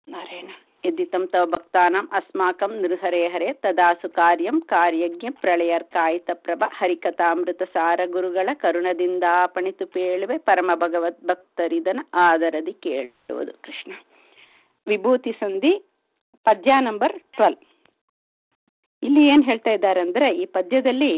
ನಾರಾಯಣ ಯದ್ದಿತಂ ತವ ಭಕ್ತಾನಾಂ ಅಸ್ಮಾಕಂ ನೃಹರೇ ಹರೇ ತದಾಸು ಕಾರ್ಯಂ ಕಾರ್ಯಜ್ಞ ಪ್ರಳಯರ್ಕಾಯಿತ ಪ್ರಭ ಹರಿಕಥಾಮೃತ ಸಾರ ಗುರುಗಳ ಕರುಣದಿಂದಾಪಣಿತು ಪೇಳುವೆ ಪರಮ ಭಗವದ್ ಭಕ್ತರಿದನ ಆದರದಿ ಕೇಳುವುದು ಕೃಷ್ಣ ವಿಭೂತಿ ಸಂಧಿ ಪದ್ಯ ನಂಬರ್ ಟ್ವೆಲ್ ಇಲ್ಲಿ ಏನ್ ಹೇಳ್ತಾ ಇದ್ದಾರೆ ಅಂದ್ರೆ ಈ ಪದ್ಯದಲ್ಲಿ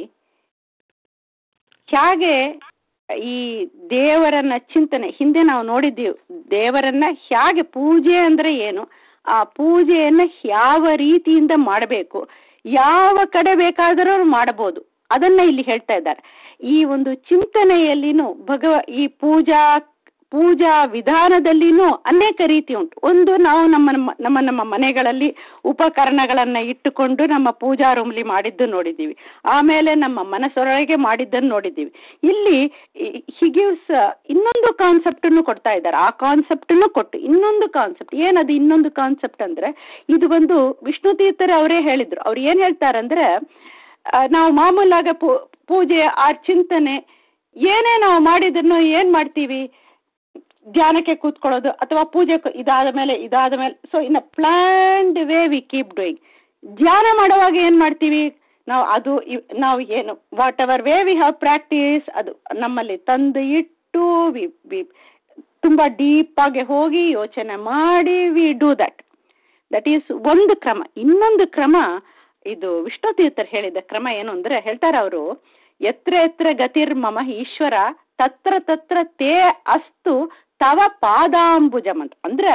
ಹೇಗೆ ಈ ದೇವರನ್ನ ಚಿಂತನೆ ಹಿಂದೆ ನಾವು ನೋಡಿದ್ದೀವಿ ದೇವರನ್ನ ಹೇಗೆ ಪೂಜೆ ಅಂದ್ರೆ ಏನು ಆ ಪೂಜೆಯನ್ನ ಯಾವ ರೀತಿಯಿಂದ ಮಾಡಬೇಕು ಯಾವ ಕಡೆ ಬೇಕಾದರೂ ಮಾಡಬಹುದು ಅದನ್ನ ಇಲ್ಲಿ ಹೇಳ್ತಾ ಇದ್ದಾರೆ ಈ ಒಂದು ಚಿಂತನೆಯಲ್ಲಿನೂ ಭಗವ ಈ ಪೂಜಾ ಪೂಜಾ ವಿಧಾನದಲ್ಲಿನೂ ಅನೇಕ ರೀತಿ ಉಂಟು ಒಂದು ನಾವು ನಮ್ಮ ನಮ್ಮ ನಮ್ಮ ಮನೆಗಳಲ್ಲಿ ಉಪಕರಣಗಳನ್ನ ಇಟ್ಟುಕೊಂಡು ನಮ್ಮ ಪೂಜಾ ರೂಮ್ಲಿ ಮಾಡಿದ್ದು ನೋಡಿದ್ದೀವಿ ಆಮೇಲೆ ನಮ್ಮ ಮನಸ್ಸೊಳಗೆ ಮಾಡಿದ್ದನ್ನು ನೋಡಿದ್ದೀವಿ ಇಲ್ಲಿ ಹಿಗಿವ್ಸ್ ಇನ್ನೊಂದು ಕಾನ್ಸೆಪ್ಟನ್ನು ಕೊಡ್ತಾ ಇದ್ದಾರೆ ಆ ಕಾನ್ಸೆಪ್ಟನ್ನು ಕೊಟ್ಟು ಇನ್ನೊಂದು ಕಾನ್ಸೆಪ್ಟ್ ಏನದು ಇನ್ನೊಂದು ಕಾನ್ಸೆಪ್ಟ್ ಅಂದ್ರೆ ಇದು ಒಂದು ವಿಷ್ಣು ತೀರ್ಥರ ಅವರೇ ಹೇಳಿದ್ರು ಅವ್ರು ಏನ್ ಹೇಳ್ತಾರಂದ್ರೆ ನಾವು ಮಾಮೂಲಾಗ ಪೂಜೆ ಆ ಚಿಂತನೆ ಏನೇ ನಾವು ಮಾಡಿದ್ರು ಏನ್ ಮಾಡ್ತೀವಿ ಧ್ಯಾನಕ್ಕೆ ಕೂತ್ಕೊಳ್ಳೋದು ಅಥವಾ ಪೂಜೆ ಇದಾದ ಮೇಲೆ ಇದಾದ ಮೇಲೆ so in a planned way we keep doing ಧ್ಯಾನ ಮಾಡುವಾಗ ಏನು ಮಾಡ್ತೀವಿ ನಾವು ಅದು ನಾವು ಏನು whatever way we have practice ಅದು ನಮ್ಮಲ್ಲಿ ತಂದು ಇಟ್ಟು ವಿ ವಿ ತುಂಬ ಡೀಪಾಗಿ ಹೋಗಿ ಯೋಚನೆ ಮಾಡಿ we do that that is ಒಂದು ಕ್ರಮ ಇನ್ನೊಂದು ಕ್ರಮ ಇದು ವಿಷ್ಣು ತೀರ್ಥರು ಹೇಳಿದ ಕ್ರಮ ಏನು ಅಂದರೆ ಹೇಳ್ತಾರೆ ಅವರು ಎತ್ರ ಎತ್ರ ಗತಿರ್ ಮಮ ಈಶ್ವರ ತತ್ರ ತತ್ರ ತೇ ಅಸ್ತು ತವ ಪಾದಾಂಬುಜಂ ಅಂತ ಅಂದ್ರೆ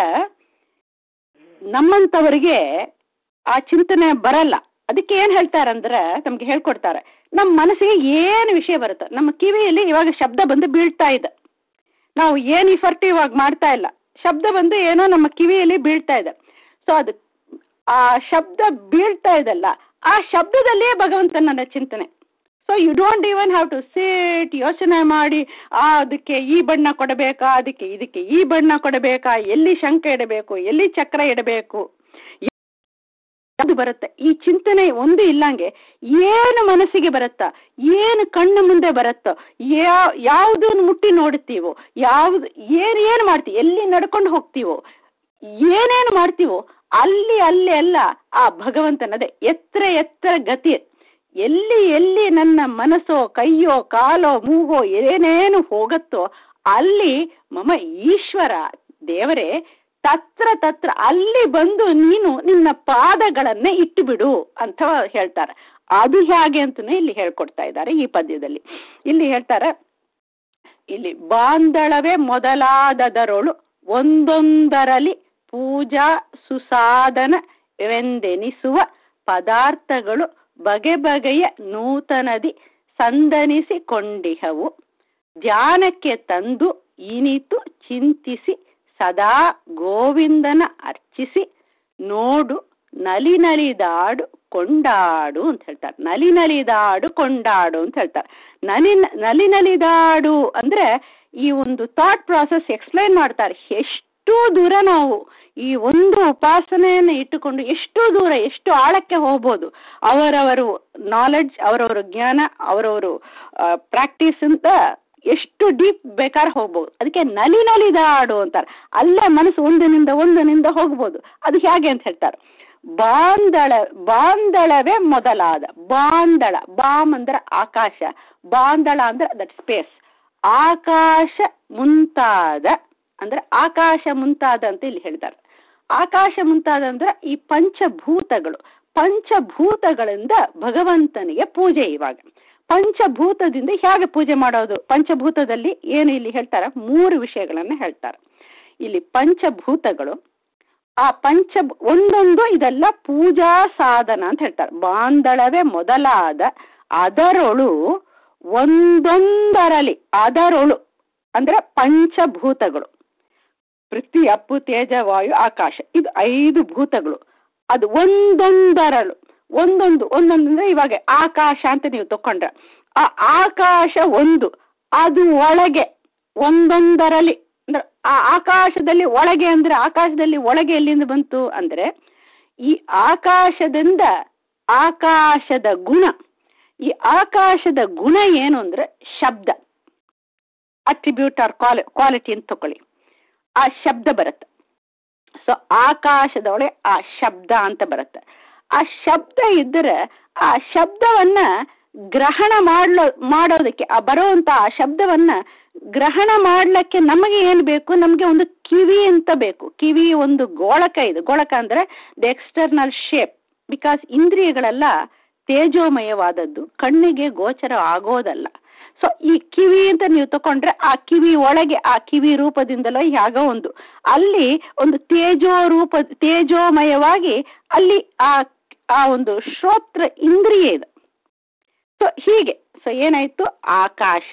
ನಮ್ಮಂಥವರಿಗೆ ಆ ಚಿಂತನೆ ಬರಲ್ಲ ಅದಕ್ಕೆ ಏನು ಹೇಳ್ತಾರಂದ್ರೆ ನಮ್ಗೆ ಹೇಳ್ಕೊಡ್ತಾರೆ ನಮ್ಮ ಮನಸ್ಸಿಗೆ ಏನು ವಿಷಯ ಬರುತ್ತೆ ನಮ್ಮ ಕಿವಿಯಲ್ಲಿ ಇವಾಗ ಶಬ್ದ ಬಂದು ಬೀಳ್ತಾ ಇದೆ ನಾವು ಏನು ಇಫರ್ಟ್ ಇವಾಗ ಮಾಡ್ತಾ ಇಲ್ಲ ಶಬ್ದ ಬಂದು ಏನೋ ನಮ್ಮ ಕಿವಿಯಲ್ಲಿ ಬೀಳ್ತಾ ಇದೆ ಸೊ ಅದು ಆ ಶಬ್ದ ಬೀಳ್ತಾ ಇದಲ್ಲ ಆ ಶಬ್ದದಲ್ಲಿಯೇ ಭಗವಂತನ ಚಿಂತನೆ so you don't even have to say it ಯೋಚನೆ ಮಾಡಿ ಆ ಅದಕ್ಕೆ ಈ ಬಣ್ಣ ಕೊಡಬೇಕಾ ಅದಕ್ಕೆ ಇದಕ್ಕೆ ಈ ಬಣ್ಣ ಕೊಡಬೇಕಾ ಎಲ್ಲಿ ಶಂಕ ಇಡಬೇಕು ಎಲ್ಲಿ ಚಕ್ರ ಇಡಬೇಕು ಅದು ಬರುತ್ತೆ ಈ ಚಿಂತನೆ ಒಂದು ಇಲ್ಲಂಗೆ ಏನು ಮನಸ್ಸಿಗೆ ಬರುತ್ತಾ ಏನು ಕಣ್ಣು ಮುಂದೆ ಬರುತ್ತೋ ಯಾವ ಯಾವುದನ್ನು ಮುಟ್ಟಿ ನೋಡುತ್ತೀವೋ ಯಾವ್ದು ಏನು ಏನು ಮಾಡ್ತೀವಿ ಎಲ್ಲಿ ನಡ್ಕೊಂಡು ಹೋಗ್ತೀವೋ ಏನೇನು ಮಾಡ್ತೀವೋ ಅಲ್ಲಿ ಅಲ್ಲಿ ಎಲ್ಲ ಆ ಭಗವಂತನದೇ ಎತ್ತರ ಎತ್ತರ ಗತಿ ಎಲ್ಲಿ ಎಲ್ಲಿ ನನ್ನ ಮನಸ್ಸೋ ಕೈಯೋ ಕಾಲೋ ಮೂಗೋ ಏನೇನು ಹೋಗತ್ತೋ ಅಲ್ಲಿ ಮಮ ಈಶ್ವರ ದೇವರೇ ತತ್ರ ತತ್ರ ಅಲ್ಲಿ ಬಂದು ನೀನು ನಿನ್ನ ಪಾದಗಳನ್ನೇ ಇಟ್ಟು ಬಿಡು ಅಂತ ಹೇಳ್ತಾರೆ ಅದು ಹೇಗೆ ಅಂತಲೇ ಇಲ್ಲಿ ಹೇಳ್ಕೊಡ್ತಾ ಇದ್ದಾರೆ ಈ ಪದ್ಯದಲ್ಲಿ ಇಲ್ಲಿ ಹೇಳ್ತಾರೆ ಇಲ್ಲಿ ಬಾಂದಳವೇ ಮೊದಲಾದದರೊಳು ಒಂದೊಂದರಲ್ಲಿ ಪೂಜಾ ಸುಸಾಧನವೆಂದೆನಿಸುವ ಪದಾರ್ಥಗಳು ಬಗೆ ಬಗೆಯ ನೂತನದಿ ಸಂದನಿಸಿಕೊಂಡಿಹವು ಧ್ಯಾನಕ್ಕೆ ತಂದು ಇನಿತು ಚಿಂತಿಸಿ ಸದಾ ಗೋವಿಂದನ ಅರ್ಚಿಸಿ ನೋಡು ನಲಿ ನಲಿದಾಡು ಕೊಂಡಾಡು ಅಂತ ಹೇಳ್ತಾರೆ ನಲಿ ನಲಿದಾಡು ಕೊಂಡಾಡು ಅಂತ ಹೇಳ್ತಾರೆ ನಲಿ ನಲಿ ನಲಿದಾಡು ಅಂದ್ರೆ ಈ ಒಂದು ಥಾಟ್ ಪ್ರಾಸೆಸ್ ಎಕ್ಸ್ಪ್ಲೈನ್ ಮಾಡ್ತಾರೆ ಎಷ್ಟು ದೂರ ನಾವು ಈ ಒಂದು ಉಪಾಸನೆಯನ್ನು ಇಟ್ಟುಕೊಂಡು ಎಷ್ಟು ದೂರ ಎಷ್ಟು ಆಳಕ್ಕೆ ಹೋಗ್ಬೋದು ಅವರವರು ನಾಲೆಡ್ಜ್ ಅವರವರ ಜ್ಞಾನ ಅವರವರು ಪ್ರಾಕ್ಟೀಸ್ ಅಂತ ಎಷ್ಟು ಡೀಪ್ ಬೇಕಾದ್ರೆ ಹೋಗ್ಬೋದು ಅದಕ್ಕೆ ನಲಿ ನಲಿದಾಡು ಅಂತಾರೆ ಅಲ್ಲೇ ಮನಸ್ಸು ಒಂದಿನಿಂದ ಒಂದನಿಂದ ಹೋಗ್ಬೋದು ಅದು ಹೇಗೆ ಅಂತ ಹೇಳ್ತಾರೆ ಬಾಂದಳ ಬಾಂದಳವೇ ಮೊದಲಾದ ಬಾಂದಳ ಬಾಮ್ ಅಂದ್ರೆ ಆಕಾಶ ಬಾಂದಳ ಅಂದ್ರೆ ದಟ್ ಸ್ಪೇಸ್ ಆಕಾಶ ಮುಂತಾದ ಅಂದ್ರೆ ಆಕಾಶ ಮುಂತಾದ ಅಂತ ಇಲ್ಲಿ ಹೇಳ್ತಾರೆ ಆಕಾಶ ಮುಂತಾದ ಅಂದ್ರೆ ಈ ಪಂಚಭೂತಗಳು ಪಂಚಭೂತಗಳಿಂದ ಭಗವಂತನಿಗೆ ಪೂಜೆ ಇವಾಗ ಪಂಚಭೂತದಿಂದ ಹೇಗೆ ಪೂಜೆ ಮಾಡೋದು ಪಂಚಭೂತದಲ್ಲಿ ಏನು ಇಲ್ಲಿ ಹೇಳ್ತಾರೆ ಮೂರು ವಿಷಯಗಳನ್ನು ಹೇಳ್ತಾರೆ ಇಲ್ಲಿ ಪಂಚಭೂತಗಳು ಆ ಪಂಚ ಒಂದೊಂದು ಇದೆಲ್ಲ ಪೂಜಾ ಸಾಧನ ಅಂತ ಹೇಳ್ತಾರೆ ಬಾಂದಳವೇ ಮೊದಲಾದ ಅದರೊಳು ಒಂದೊಂದರಲಿ ಅದರೊಳು ಅಂದ್ರೆ ಪಂಚಭೂತಗಳು ಪೃಥ್ವಿ ಅಪ್ಪು ತೇಜ ವಾಯು ಆಕಾಶ ಇದು ಐದು ಭೂತಗಳು ಅದು ಒಂದೊಂದರಳು ಒಂದೊಂದು ಒಂದೊಂದು ಅಂದ್ರೆ ಇವಾಗ ಆಕಾಶ ಅಂತ ನೀವು ತಕೊಂಡ್ರೆ ಆ ಆಕಾಶ ಒಂದು ಅದು ಒಳಗೆ ಒಂದೊಂದರಲ್ಲಿ ಅಂದ್ರೆ ಆ ಆಕಾಶದಲ್ಲಿ ಒಳಗೆ ಅಂದ್ರೆ ಆಕಾಶದಲ್ಲಿ ಒಳಗೆ ಎಲ್ಲಿಂದ ಬಂತು ಅಂದ್ರೆ ಈ ಆಕಾಶದಿಂದ ಆಕಾಶದ ಗುಣ ಈ ಆಕಾಶದ ಗುಣ ಏನು ಅಂದ್ರೆ ಶಬ್ದ ಅಟ್ರಿಬ್ಯೂಟ್ ಆರ್ ಕ್ವಾಲಿ ಕ್ವಾಲಿಟಿ ಅಂತ ತಕೊಳ್ಳಿ ಆ ಶಬ್ದ ಬರುತ್ತೆ ಸೊ ಆಕಾಶದೊಳಗೆ ಆ ಶಬ್ದ ಅಂತ ಬರುತ್ತೆ ಆ ಶಬ್ದ ಇದ್ದರೆ ಆ ಶಬ್ದವನ್ನ ಗ್ರಹಣ ಮಾಡ್ಲೋ ಮಾಡೋದಕ್ಕೆ ಆ ಬರುವಂತ ಆ ಶಬ್ದವನ್ನ ಗ್ರಹಣ ಮಾಡ್ಲಿಕ್ಕೆ ನಮಗೆ ಏನು ಬೇಕು ನಮಗೆ ಒಂದು ಕಿವಿ ಅಂತ ಬೇಕು ಕಿವಿ ಒಂದು ಗೋಳಕ ಇದು ಗೋಳಕ ಅಂದ್ರೆ ದ ಎಕ್ಸ್ಟರ್ನಲ್ ಶೇಪ್ ಬಿಕಾಸ್ ಇಂದ್ರಿಯಗಳೆಲ್ಲ ತೇಜೋಮಯವಾದದ್ದು ಕಣ್ಣಿಗೆ ಗೋಚರ ಆಗೋದಲ್ಲ ಸೊ ಈ ಕಿವಿ ಅಂತ ನೀವು ತಕೊಂಡ್ರೆ ಆ ಕಿವಿ ಒಳಗೆ ಆ ಕಿವಿ ರೂಪದಿಂದಲೋ ಯಾಗೋ ಒಂದು ಅಲ್ಲಿ ಒಂದು ತೇಜೋ ರೂಪ ತೇಜೋಮಯವಾಗಿ ಅಲ್ಲಿ ಆ ಆ ಒಂದು ಶ್ರೋತ್ರ ಇಂದ್ರಿಯ ಇದೆ ಸೊ ಹೀಗೆ ಸೊ ಏನಾಯ್ತು ಆಕಾಶ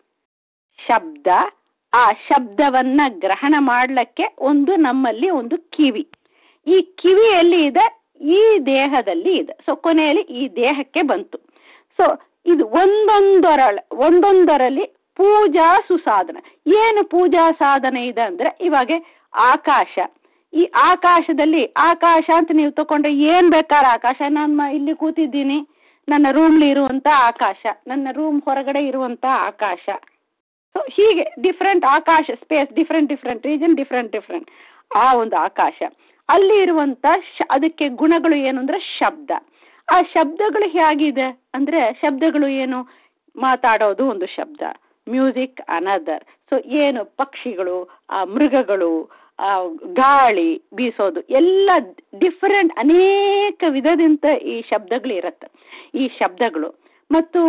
ಶಬ್ದ ಆ ಶಬ್ದವನ್ನ ಗ್ರಹಣ ಮಾಡ್ಲಿಕ್ಕೆ ಒಂದು ನಮ್ಮಲ್ಲಿ ಒಂದು ಕಿವಿ ಈ ಕಿವಿಯಲ್ಲಿ ಇದೆ ಈ ದೇಹದಲ್ಲಿ ಇದೆ ಸೊ ಕೊನೆಯಲ್ಲಿ ಈ ದೇಹಕ್ಕೆ ಬಂತು ಸೊ ಇದು ಒಂದೊಂದರ ಒಂದೊಂದರಲ್ಲಿ ಪೂಜಾ ಸುಸಾಧನ ಏನು ಪೂಜಾ ಸಾಧನೆ ಇದೆ ಅಂದ್ರೆ ಇವಾಗ ಆಕಾಶ ಈ ಆಕಾಶದಲ್ಲಿ ಆಕಾಶ ಅಂತ ನೀವು ತಗೊಂಡ್ರೆ ಏನ್ ಬೇಕಾದ್ರೆ ಆಕಾಶ ನಾನು ಇಲ್ಲಿ ಕೂತಿದ್ದೀನಿ ನನ್ನ ರೂಮ್ಲಿ ಇರುವಂತ ಆಕಾಶ ನನ್ನ ರೂಮ್ ಹೊರಗಡೆ ಇರುವಂತ ಆಕಾಶ ಸೊ ಹೀಗೆ ಡಿಫ್ರೆಂಟ್ ಆಕಾಶ space different different region different different ಆ ಒಂದು ಆಕಾಶ ಅಲ್ಲಿ ಇರುವಂತ ಅದಕ್ಕೆ ಗುಣಗಳು ಏನು ಅಂದ್ರೆ ಶಬ್ದ ಆ ಶಬ್ದಗಳು ಹೇಗಿದೆ ಅಂದ್ರೆ ಶಬ್ದಗಳು ಏನು ಮಾತಾಡೋದು ಒಂದು ಶಬ್ದ ಮ್ಯೂಸಿಕ್ ಅನದರ್ ಸೊ ಏನು ಪಕ್ಷಿಗಳು ಆ ಮೃಗಗಳು ಆ ಗಾಳಿ ಬೀಸೋದು ಎಲ್ಲ ಡಿಫರೆಂಟ್ ಅನೇಕ ವಿಧದಿಂದ ಈ ಶಬ್ದಗಳು ಇರುತ್ತೆ ಈ ಶಬ್ದಗಳು ಮತ್ತು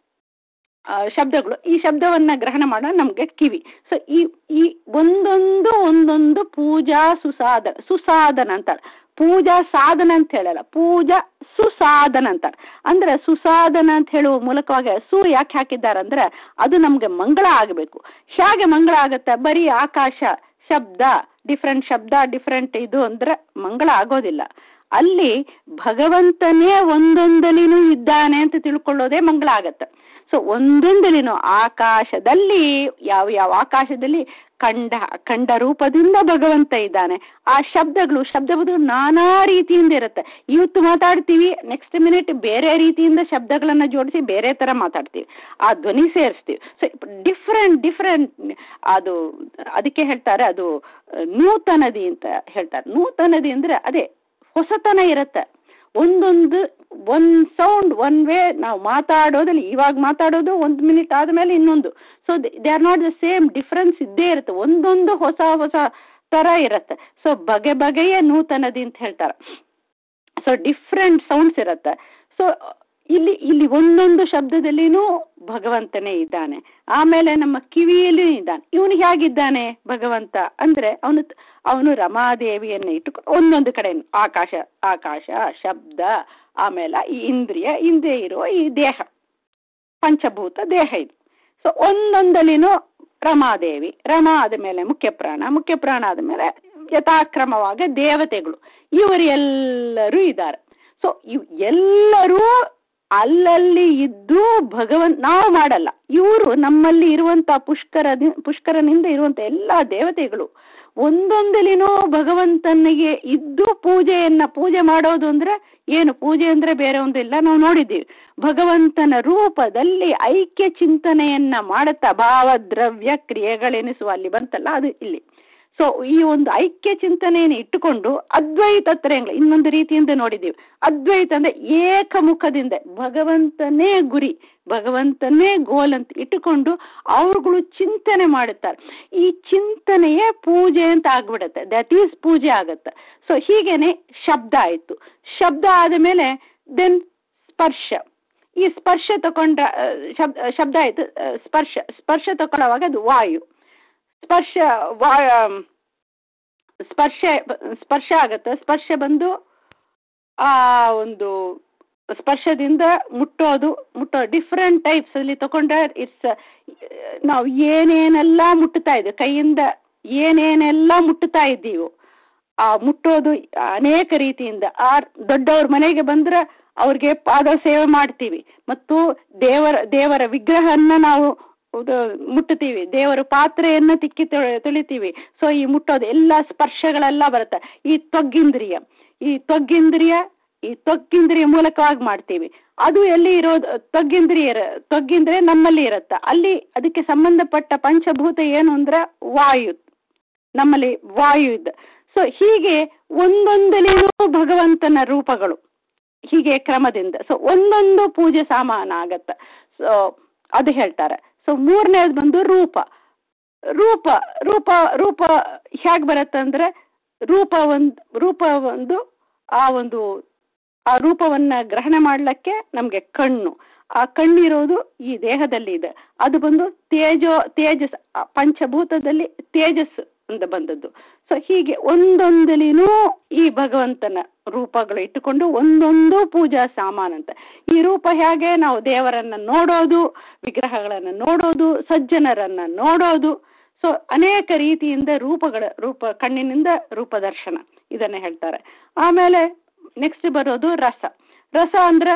ಶಬ್ದಗಳು ಈ ಶಬ್ದವನ್ನ ಗ್ರಹಣ ಮಾಡೋ ನಮಗೆ ಕಿವಿ ಸೊ ಈ ಈ ಒಂದೊಂದು ಒಂದೊಂದು ಪೂಜಾ ಸುಸಾದ ಸುಸಾಧನ ಅಂತಾರೆ ಪೂಜಾ ಸಾಧನ ಅಂತ ಹೇಳಲ್ಲ ಪೂಜಾ ಸುಸಾಧನ ಅಂತಾರೆ ಅಂದ್ರೆ ಸುಸಾಧನ ಅಂತ ಹೇಳುವ ಮೂಲಕವಾಗಿ ಸು ಯಾಕೆ ಹಾಕಿದ್ದಾರೆ ಅಂದ್ರೆ ಅದು ನಮ್ಗೆ ಮಂಗಳ ಆಗಬೇಕು ಹೇಗೆ ಮಂಗಳ ಆಗತ್ತೆ ಬರೀ ಆಕಾಶ ಶಬ್ದ ಡಿಫ್ರೆಂಟ್ ಶಬ್ದ ಡಿಫ್ರೆಂಟ್ ಇದು ಅಂದ್ರೆ ಮಂಗಳ ಆಗೋದಿಲ್ಲ ಅಲ್ಲಿ ಭಗವಂತನೇ ಒಂದೊಂದಲಿನೂ ಇದ್ದಾನೆ ಅಂತ ತಿಳ್ಕೊಳ್ಳೋದೇ ಮಂಗಳ ಆಗತ್ತೆ ಸೊ ಒಂದೊಂದಲಿನೂ ಆಕಾಶದಲ್ಲಿ ಯಾವ ಯಾವ ಆಕಾಶದಲ್ಲಿ ಕಂಡ ಕಂಡ ರೂಪದಿಂದ ಭಗವಂತ ಇದ್ದಾನೆ ಆ ಶಬ್ದಗಳು ಶಬ್ದಗಳು ನಾನಾ ರೀತಿಯಿಂದ ಇರುತ್ತೆ ಇವತ್ತು ಮಾತಾಡ್ತೀವಿ ನೆಕ್ಸ್ಟ್ ಮಿನಿಟ್ ಬೇರೆ ರೀತಿಯಿಂದ ಶಬ್ದಗಳನ್ನ ಜೋಡಿಸಿ ಬೇರೆ ತರ ಮಾತಾಡ್ತೀವಿ ಆ ಧ್ವನಿ ಸೇರಿಸ್ತೀವಿ ಸೊ ಡಿಫ್ರೆಂಟ್ ಡಿಫ್ರೆಂಟ್ ಅದು ಅದಕ್ಕೆ ಹೇಳ್ತಾರೆ ಅದು ನೂತನದಿ ಅಂತ ಹೇಳ್ತಾರೆ ನೂತನದಿ ಅಂದ್ರೆ ಅದೇ ಹೊಸತನ ಇರುತ್ತೆ ಒಂದೊಂದು ಒಂದ್ ಸೌಂಡ್ ಒನ್ ವೇ ನಾವು ಮಾತಾಡೋದಲ್ಲಿ ಇವಾಗ ಮಾತಾಡೋದು ಒಂದು ಮಿನಿಟ್ ಆದಮೇಲೆ ಇನ್ನೊಂದು so they are not the same difference ಇದ್ದೇ ಇರುತ್ತೆ ಒಂದೊಂದು ಹೊಸ ಹೊಸ ತರ ಇರುತ್ತೆ ಸೊ ಬಗೆ ಬಗೆಯ ನೂತನದಿ ಅಂತ ಹೇಳ್ತಾರೆ ಸೊ ಡಿಫ್ರೆಂಟ್ ಸೌಂಡ್ಸ್ ಇರುತ್ತೆ ಸೊ ಇಲ್ಲಿ ಇಲ್ಲಿ ಒಂದೊಂದು ಶಬ್ದದಲ್ಲಿನೂ ಭಗವಂತನೇ ಇದ್ದಾನೆ ಆಮೇಲೆ ನಮ್ಮ ಕಿವಿಯಲ್ಲೂ ಇದ್ದಾನೆ ಇವನು ಹೇಗಿದ್ದಾನೆ ಭಗವಂತ ಅಂದ್ರೆ ಅವನು ಅವನು ರಮಾದೇವಿಯನ್ನು ಇಟ್ಟುಕೊಂಡು ಒಂದೊಂದು ಕಡೆ ಆಕಾಶ ಆಕಾಶ ಶಬ್ದ ಆಮೇಲೆ ಈ ಇಂದ್ರಿಯ ಇಂದ್ರಿಯ ಇರುವ ಈ ದೇಹ ಪಂಚಭೂತ ದೇಹ ಇದು ಸೊ ಒಂದೊಂದಲ್ಲಿನೂ ರಮಾದೇವಿ ರಮ ಆದಮೇಲೆ ಮುಖ್ಯ ಪ್ರಾಣ ಮುಖ್ಯ ಪ್ರಾಣ ಆದಮೇಲೆ ಯಥಾಕ್ರಮವಾಗಿ ದೇವತೆಗಳು ಇವರು ಎಲ್ಲರೂ ಇದ್ದಾರೆ ಸೊ ಇವ್ ಎಲ್ಲರೂ ಅಲ್ಲಲ್ಲಿ ಇದ್ದು ಭಗವಂತ ನಾವು ಮಾಡಲ್ಲ ಇವರು ನಮ್ಮಲ್ಲಿ ಇರುವಂತ ಪುಷ್ಕರ ಪುಷ್ಕರನಿಂದ ಇರುವಂತ ಎಲ್ಲಾ ದೇವತೆಗಳು ಒಂದೊಂದಲಿನೂ ಭಗವಂತನಿಗೆ ಇದ್ದು ಪೂಜೆಯನ್ನ ಪೂಜೆ ಮಾಡೋದು ಅಂದ್ರೆ ಏನು ಪೂಜೆ ಅಂದ್ರೆ ಬೇರೆ ಒಂದಿಲ್ಲ ನಾವು ನೋಡಿದ್ದೀವಿ ಭಗವಂತನ ರೂಪದಲ್ಲಿ ಐಕ್ಯ ಚಿಂತನೆಯನ್ನ ಮಾಡುತ್ತಾ ಭಾವದ್ರವ್ಯ ಕ್ರಿಯೆಗಳೆನಿಸುವ ಅಲ್ಲಿ ಬಂತಲ್ಲ ಅದು ಇಲ್ಲಿ ಸೊ ಈ ಒಂದು ಐಕ್ಯ ಚಿಂತನೆಯನ್ನು ಇಟ್ಟುಕೊಂಡು ಅದ್ವೈತ ತ್ರಯಂಗ ಇನ್ನೊಂದು ರೀತಿಯಿಂದ ನೋಡಿದ್ದೀವಿ ಅದ್ವೈತ ಅಂದ್ರೆ ಏಕಮುಖದಿಂದ ಭಗವಂತನೇ ಗುರಿ ಭಗವಂತನೇ ಗೋಲ್ ಅಂತ ಇಟ್ಟುಕೊಂಡು ಅವ್ರುಗಳು ಚಿಂತನೆ ಮಾಡುತ್ತಾರೆ ಈ ಚಿಂತನೆಯೇ ಪೂಜೆ ಅಂತ ಆಗ್ಬಿಡತ್ತೆ ದಟ್ ಈಸ್ ಪೂಜೆ ಆಗತ್ತೆ ಸೊ ಹೀಗೇನೆ ಶಬ್ದ ಆಯ್ತು ಶಬ್ದ ಆದ ಮೇಲೆ ದೆನ್ ಸ್ಪರ್ಶ ಈ ಸ್ಪರ್ಶ ತಕೊಂಡ ಶಬ್ದ ಶಬ್ದ ಆಯ್ತು ಸ್ಪರ್ಶ ಸ್ಪರ್ಶ ತಗೊಳ್ಳುವಾಗ ಅದು ವಾಯು ಸ್ಪರ್ಶ ವಾ ಸ್ಪರ್ಶ ಸ್ಪರ್ಶ ಆಗತ್ತೆ ಸ್ಪರ್ಶ ಬಂದು ಆ ಒಂದು ಸ್ಪರ್ಶದಿಂದ ಮುಟ್ಟೋದು ಮುಟ್ಟೋ ಡಿಫ್ರೆಂಟ್ ಟೈಪ್ಸ್ ಅಲ್ಲಿ ತಗೊಂಡ್ರೆ ಇಟ್ಸ್ ನಾವು ಏನೇನೆಲ್ಲ ಮುಟ್ಟುತ್ತಾ ಇದ್ದೀವಿ ಕೈಯಿಂದ ಏನೇನೆಲ್ಲ ಮುಟ್ಟುತ್ತಾ ಇದ್ದೀವೋ ಆ ಮುಟ್ಟೋದು ಅನೇಕ ರೀತಿಯಿಂದ ಆ ದೊಡ್ಡವ್ರ ಮನೆಗೆ ಬಂದ್ರೆ ಅವ್ರಿಗೆ ಪಾದ ಸೇವೆ ಮಾಡ್ತೀವಿ ಮತ್ತು ದೇವರ ದೇವರ ವಿಗ್ರಹನ್ನ ನಾವು ಮುಟ್ಟುತ್ತೀವಿ ದೇವರ ಪಾತ್ರೆಯನ್ನ ತಿಕ್ಕಿ ತೊಳಿತೀವಿ ಸೊ ಈ ಮುಟ್ಟೋದು ಎಲ್ಲ ಸ್ಪರ್ಶಗಳೆಲ್ಲ ಬರುತ್ತೆ ಈ ತೊಗ್ಗಿಂದ್ರಿಯ ಈ ತೊಗ್ಗಿಂದ್ರಿಯ ಈ ತೊಗ್ಗಿಂದ್ರಿಯ ಮೂಲಕವಾಗಿ ಮಾಡ್ತೀವಿ ಅದು ಎಲ್ಲಿ ಇರೋದು ತೊಗ್ಗಿಂದ್ರಿಯ ತೊಗ್ಗಿಂದ್ರಿಯ ನಮ್ಮಲ್ಲಿ ಇರುತ್ತೆ ಅಲ್ಲಿ ಅದಕ್ಕೆ ಸಂಬಂಧಪಟ್ಟ ಪಂಚಭೂತ ಏನು ಅಂದ್ರೆ ವಾಯು ನಮ್ಮಲ್ಲಿ ವಾಯು ಇದೆ ಸೊ ಹೀಗೆ ಒಂದೊಂದಲೇನೂ ಭಗವಂತನ ರೂಪಗಳು ಹೀಗೆ ಕ್ರಮದಿಂದ ಸೊ ಒಂದೊಂದು ಪೂಜೆ ಸಾಮಾನ ಆಗತ್ತೆ ಸೊ ಅದು ಹೇಳ್ತಾರೆ ಸೊ ಮೂರನೇದು ಬಂದು ರೂಪ ರೂಪ ರೂಪ ರೂಪ ಹೇಗೆ ಬರುತ್ತೆ ಅಂದ್ರೆ ರೂಪ ಒಂದು ರೂಪ ಒಂದು ಆ ಒಂದು ಆ ರೂಪವನ್ನ ಗ್ರಹಣ ಮಾಡ್ಲಿಕ್ಕೆ ನಮಗೆ ಕಣ್ಣು ಆ ಕಣ್ಣಿರೋದು ಈ ದೇಹದಲ್ಲಿ ಇದೆ ಅದು ಬಂದು ತೇಜೋ ತೇಜಸ್ ಆ ಪಂಚಭೂತದಲ್ಲಿ ತೇಜಸ್ ಅಂತ ಬಂದದ್ದು ಸೊ ಹೀಗೆ ಒಂದೊಂದಲಿನೂ ಈ ಭಗವಂತನ ರೂಪಗಳು ಇಟ್ಟುಕೊಂಡು ಒಂದೊಂದು ಪೂಜಾ ಸಾಮಾನಂತ ಈ ರೂಪ ಹೇಗೆ ನಾವು ದೇವರನ್ನ ನೋಡೋದು ವಿಗ್ರಹಗಳನ್ನು ನೋಡೋದು ಸಜ್ಜನರನ್ನ ನೋಡೋದು ಸೊ ಅನೇಕ ರೀತಿಯಿಂದ ರೂಪಗಳ ರೂಪ ಕಣ್ಣಿನಿಂದ ರೂಪದರ್ಶನ ಇದನ್ನ ಹೇಳ್ತಾರೆ ಆಮೇಲೆ ನೆಕ್ಸ್ಟ್ ಬರೋದು ರಸ ರಸ ಅಂದ್ರೆ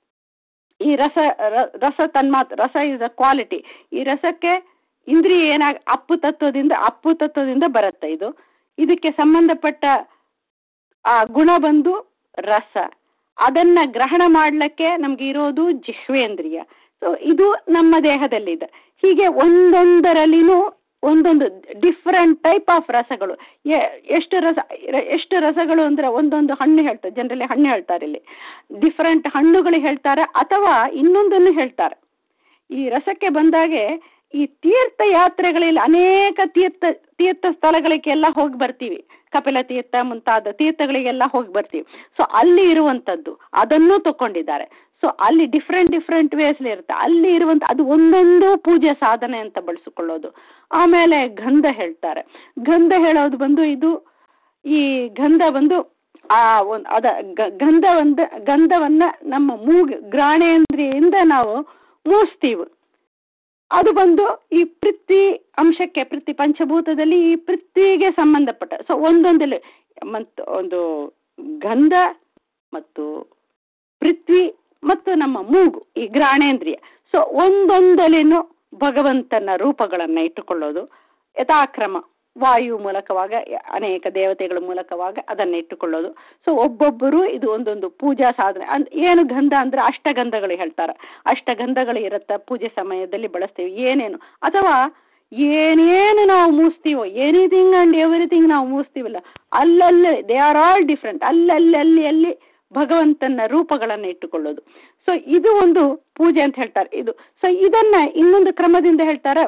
ಈ ರಸ ರ- ರಸ ತನ್ಮಾತ್ ರಸ ಇಸ್ ಅ ಕ್ವಾಲಿಟಿ ಈ ರಸಕ್ಕೆ ಇಂದ್ರಿಯ ಏನಾಗ ಅಪ್ಪು ತತ್ವದಿಂದ ಅಪ್ಪು ತತ್ವದಿಂದ ಬರುತ್ತೆ ಇದು ಇದಕ್ಕೆ ಸಂಬಂಧಪಟ್ಟ ಆ ಗುಣ ಬಂದು ರಸ ಅದನ್ನ ಗ್ರಹಣ ಮಾಡ್ಲಿಕ್ಕೆ ನಮ್ಗೆ ಇರೋದು ಜಿಹ್ವೇಂದ್ರಿಯ ಸೊ ಇದು ನಮ್ಮ ದೇಹದಲ್ಲಿದೆ ಹೀಗೆ ಒಂದೊಂದರಲ್ಲಿನೂ ಒಂದೊಂದು ಡಿಫ್ರೆಂಟ್ ಟೈಪ್ ಆಫ್ ರಸಗಳು ಎ- ಎಷ್ಟು ರಸ ಎಷ್ಟು ರಸಗಳು ಅಂದ್ರೆ ಒಂದೊಂದು ಹಣ್ಣು ಹೇಳ್ತಾರೆ ಜನರಲಿ ಹಣ್ಣು ಹೇಳ್ತಾರೆ ಇಲ್ಲಿ ಡಿಫ್ರೆಂಟ್ ಹಣ್ಣುಗಳು ಹೇಳ್ತಾರೆ ಅಥವಾ ಇನ್ನೊಂದನ್ನು ಹೇಳ್ತಾರೆ ಈ ರಸಕ್ಕೆ ಬಂದಾಗೆ ಈ ತೀರ್ಥ ಯಾತ್ರೆಗಳಲ್ಲಿ ಅನೇಕ ತೀರ್ಥ ತೀರ್ಥ ಸ್ಥಳಗಳಿಗೆಲ್ಲ ಹೋಗಿ ಬರ್ತೀವಿ ಕಪಿಲ ತೀರ್ಥ ಮುಂತಾದ ತೀರ್ಥಗಳಿಗೆಲ್ಲ ಹೋಗಿ ಬರ್ತೀವಿ ಸೊ ಅಲ್ಲಿ ಇರುವಂಥದ್ದು ಅದನ್ನೂ ತಕೊಂಡಿದ್ದಾರೆ ಸೊ ಅಲ್ಲಿ ಡಿಫ್ರೆಂಟ್ ಡಿಫ್ರೆಂಟ್ ವೇಸ್ಲಿ ಇರುತ್ತೆ ಅಲ್ಲಿ ಇರುವಂತ ಅದು ಒಂದೊಂದು ಪೂಜೆ ಸಾಧನೆ ಅಂತ ಬಳಸಿಕೊಳ್ಳೋದು ಆಮೇಲೆ ಗಂಧ ಹೇಳ್ತಾರೆ ಗಂಧ ಹೇಳೋದು ಬಂದು ಇದು ಈ ಗಂಧ ಬಂದು ಆ ಒಂದು ಅದ ಗ- ಗಂಧ ಒಂದು ಗಂಧವನ್ನ ನಮ್ಮ ಮೂಗು ಗ್ರಾಣೇಂದ್ರಿಯಿಂದ ನಾವು ಮೂಸ್ತೀವಿ ಅದು ಬಂದು ಈ ಪೃಥ್ವಿ ಅಂಶಕ್ಕೆ ಪೃಥ್ವಿ ಪಂಚಭೂತದಲ್ಲಿ ಈ ಪೃಥ್ವಿಗೆ ಸಂಬಂಧಪಟ್ಟ ಸೊ ಒಂದೊಂದಲ್ಲಿ ಮತ್ತು ಒಂದು ಗಂಧ ಮತ್ತು ಪೃಥ್ವಿ ಮತ್ತು ನಮ್ಮ ಮೂಗು ಈ ಗ್ರಾಣೇಂದ್ರಿಯ ಸೊ ಒಂದೊಂದಲೇನು ಭಗವಂತನ ರೂಪಗಳನ್ನ ಇಟ್ಟುಕೊಳ್ಳೋದು ಯಥಾಕ್ರಮ ವಾಯು ಮೂಲಕವಾಗ ಅನೇಕ ದೇವತೆಗಳ ಮೂಲಕವಾಗ ಅದನ್ನ ಇಟ್ಟುಕೊಳ್ಳೋದು ಸೊ ಒಬ್ಬೊಬ್ಬರು ಇದು ಒಂದೊಂದು ಪೂಜಾ ಸಾಧನೆ ಅಂದ್ ಏನು ಗಂಧ ಅಂದ್ರೆ ಅಷ್ಟಗಂಧಗಳು ಹೇಳ್ತಾರೆ ಅಷ್ಟಗಂಧಗಳು ಇರುತ್ತೆ ಪೂಜೆ ಸಮಯದಲ್ಲಿ ಬಳಸ್ತೀವಿ ಏನೇನು ಅಥವಾ ಏನೇನು ನಾವು ಮೂಸ್ತೀವೋ ಎನಿಥಿಂಗ್ ಅಂಡ್ ಎವ್ರಿಥಿಂಗ್ ನಾವು ಮೂಸ್ತೀವಲ್ಲ ಅಲ್ಲಲ್ಲೇ ದೇ ಆರ್ ಆಲ್ ಡಿಫ್ರೆಂಟ್ ಅಲ್ಲಲ್ಲಿ ಅಲ್ಲಿ ಅಲ್ಲಿ ಭಗವಂತನ ರೂಪಗಳನ್ನು ಇಟ್ಟುಕೊಳ್ಳೋದು ಸೊ ಇದು ಒಂದು ಪೂಜೆ ಅಂತ ಹೇಳ್ತಾರೆ ಇದು ಸೊ ಇದನ್ನ ಇನ್ನೊಂದು ಕ್ರಮದಿಂದ ಹೇಳ್ತಾರೆ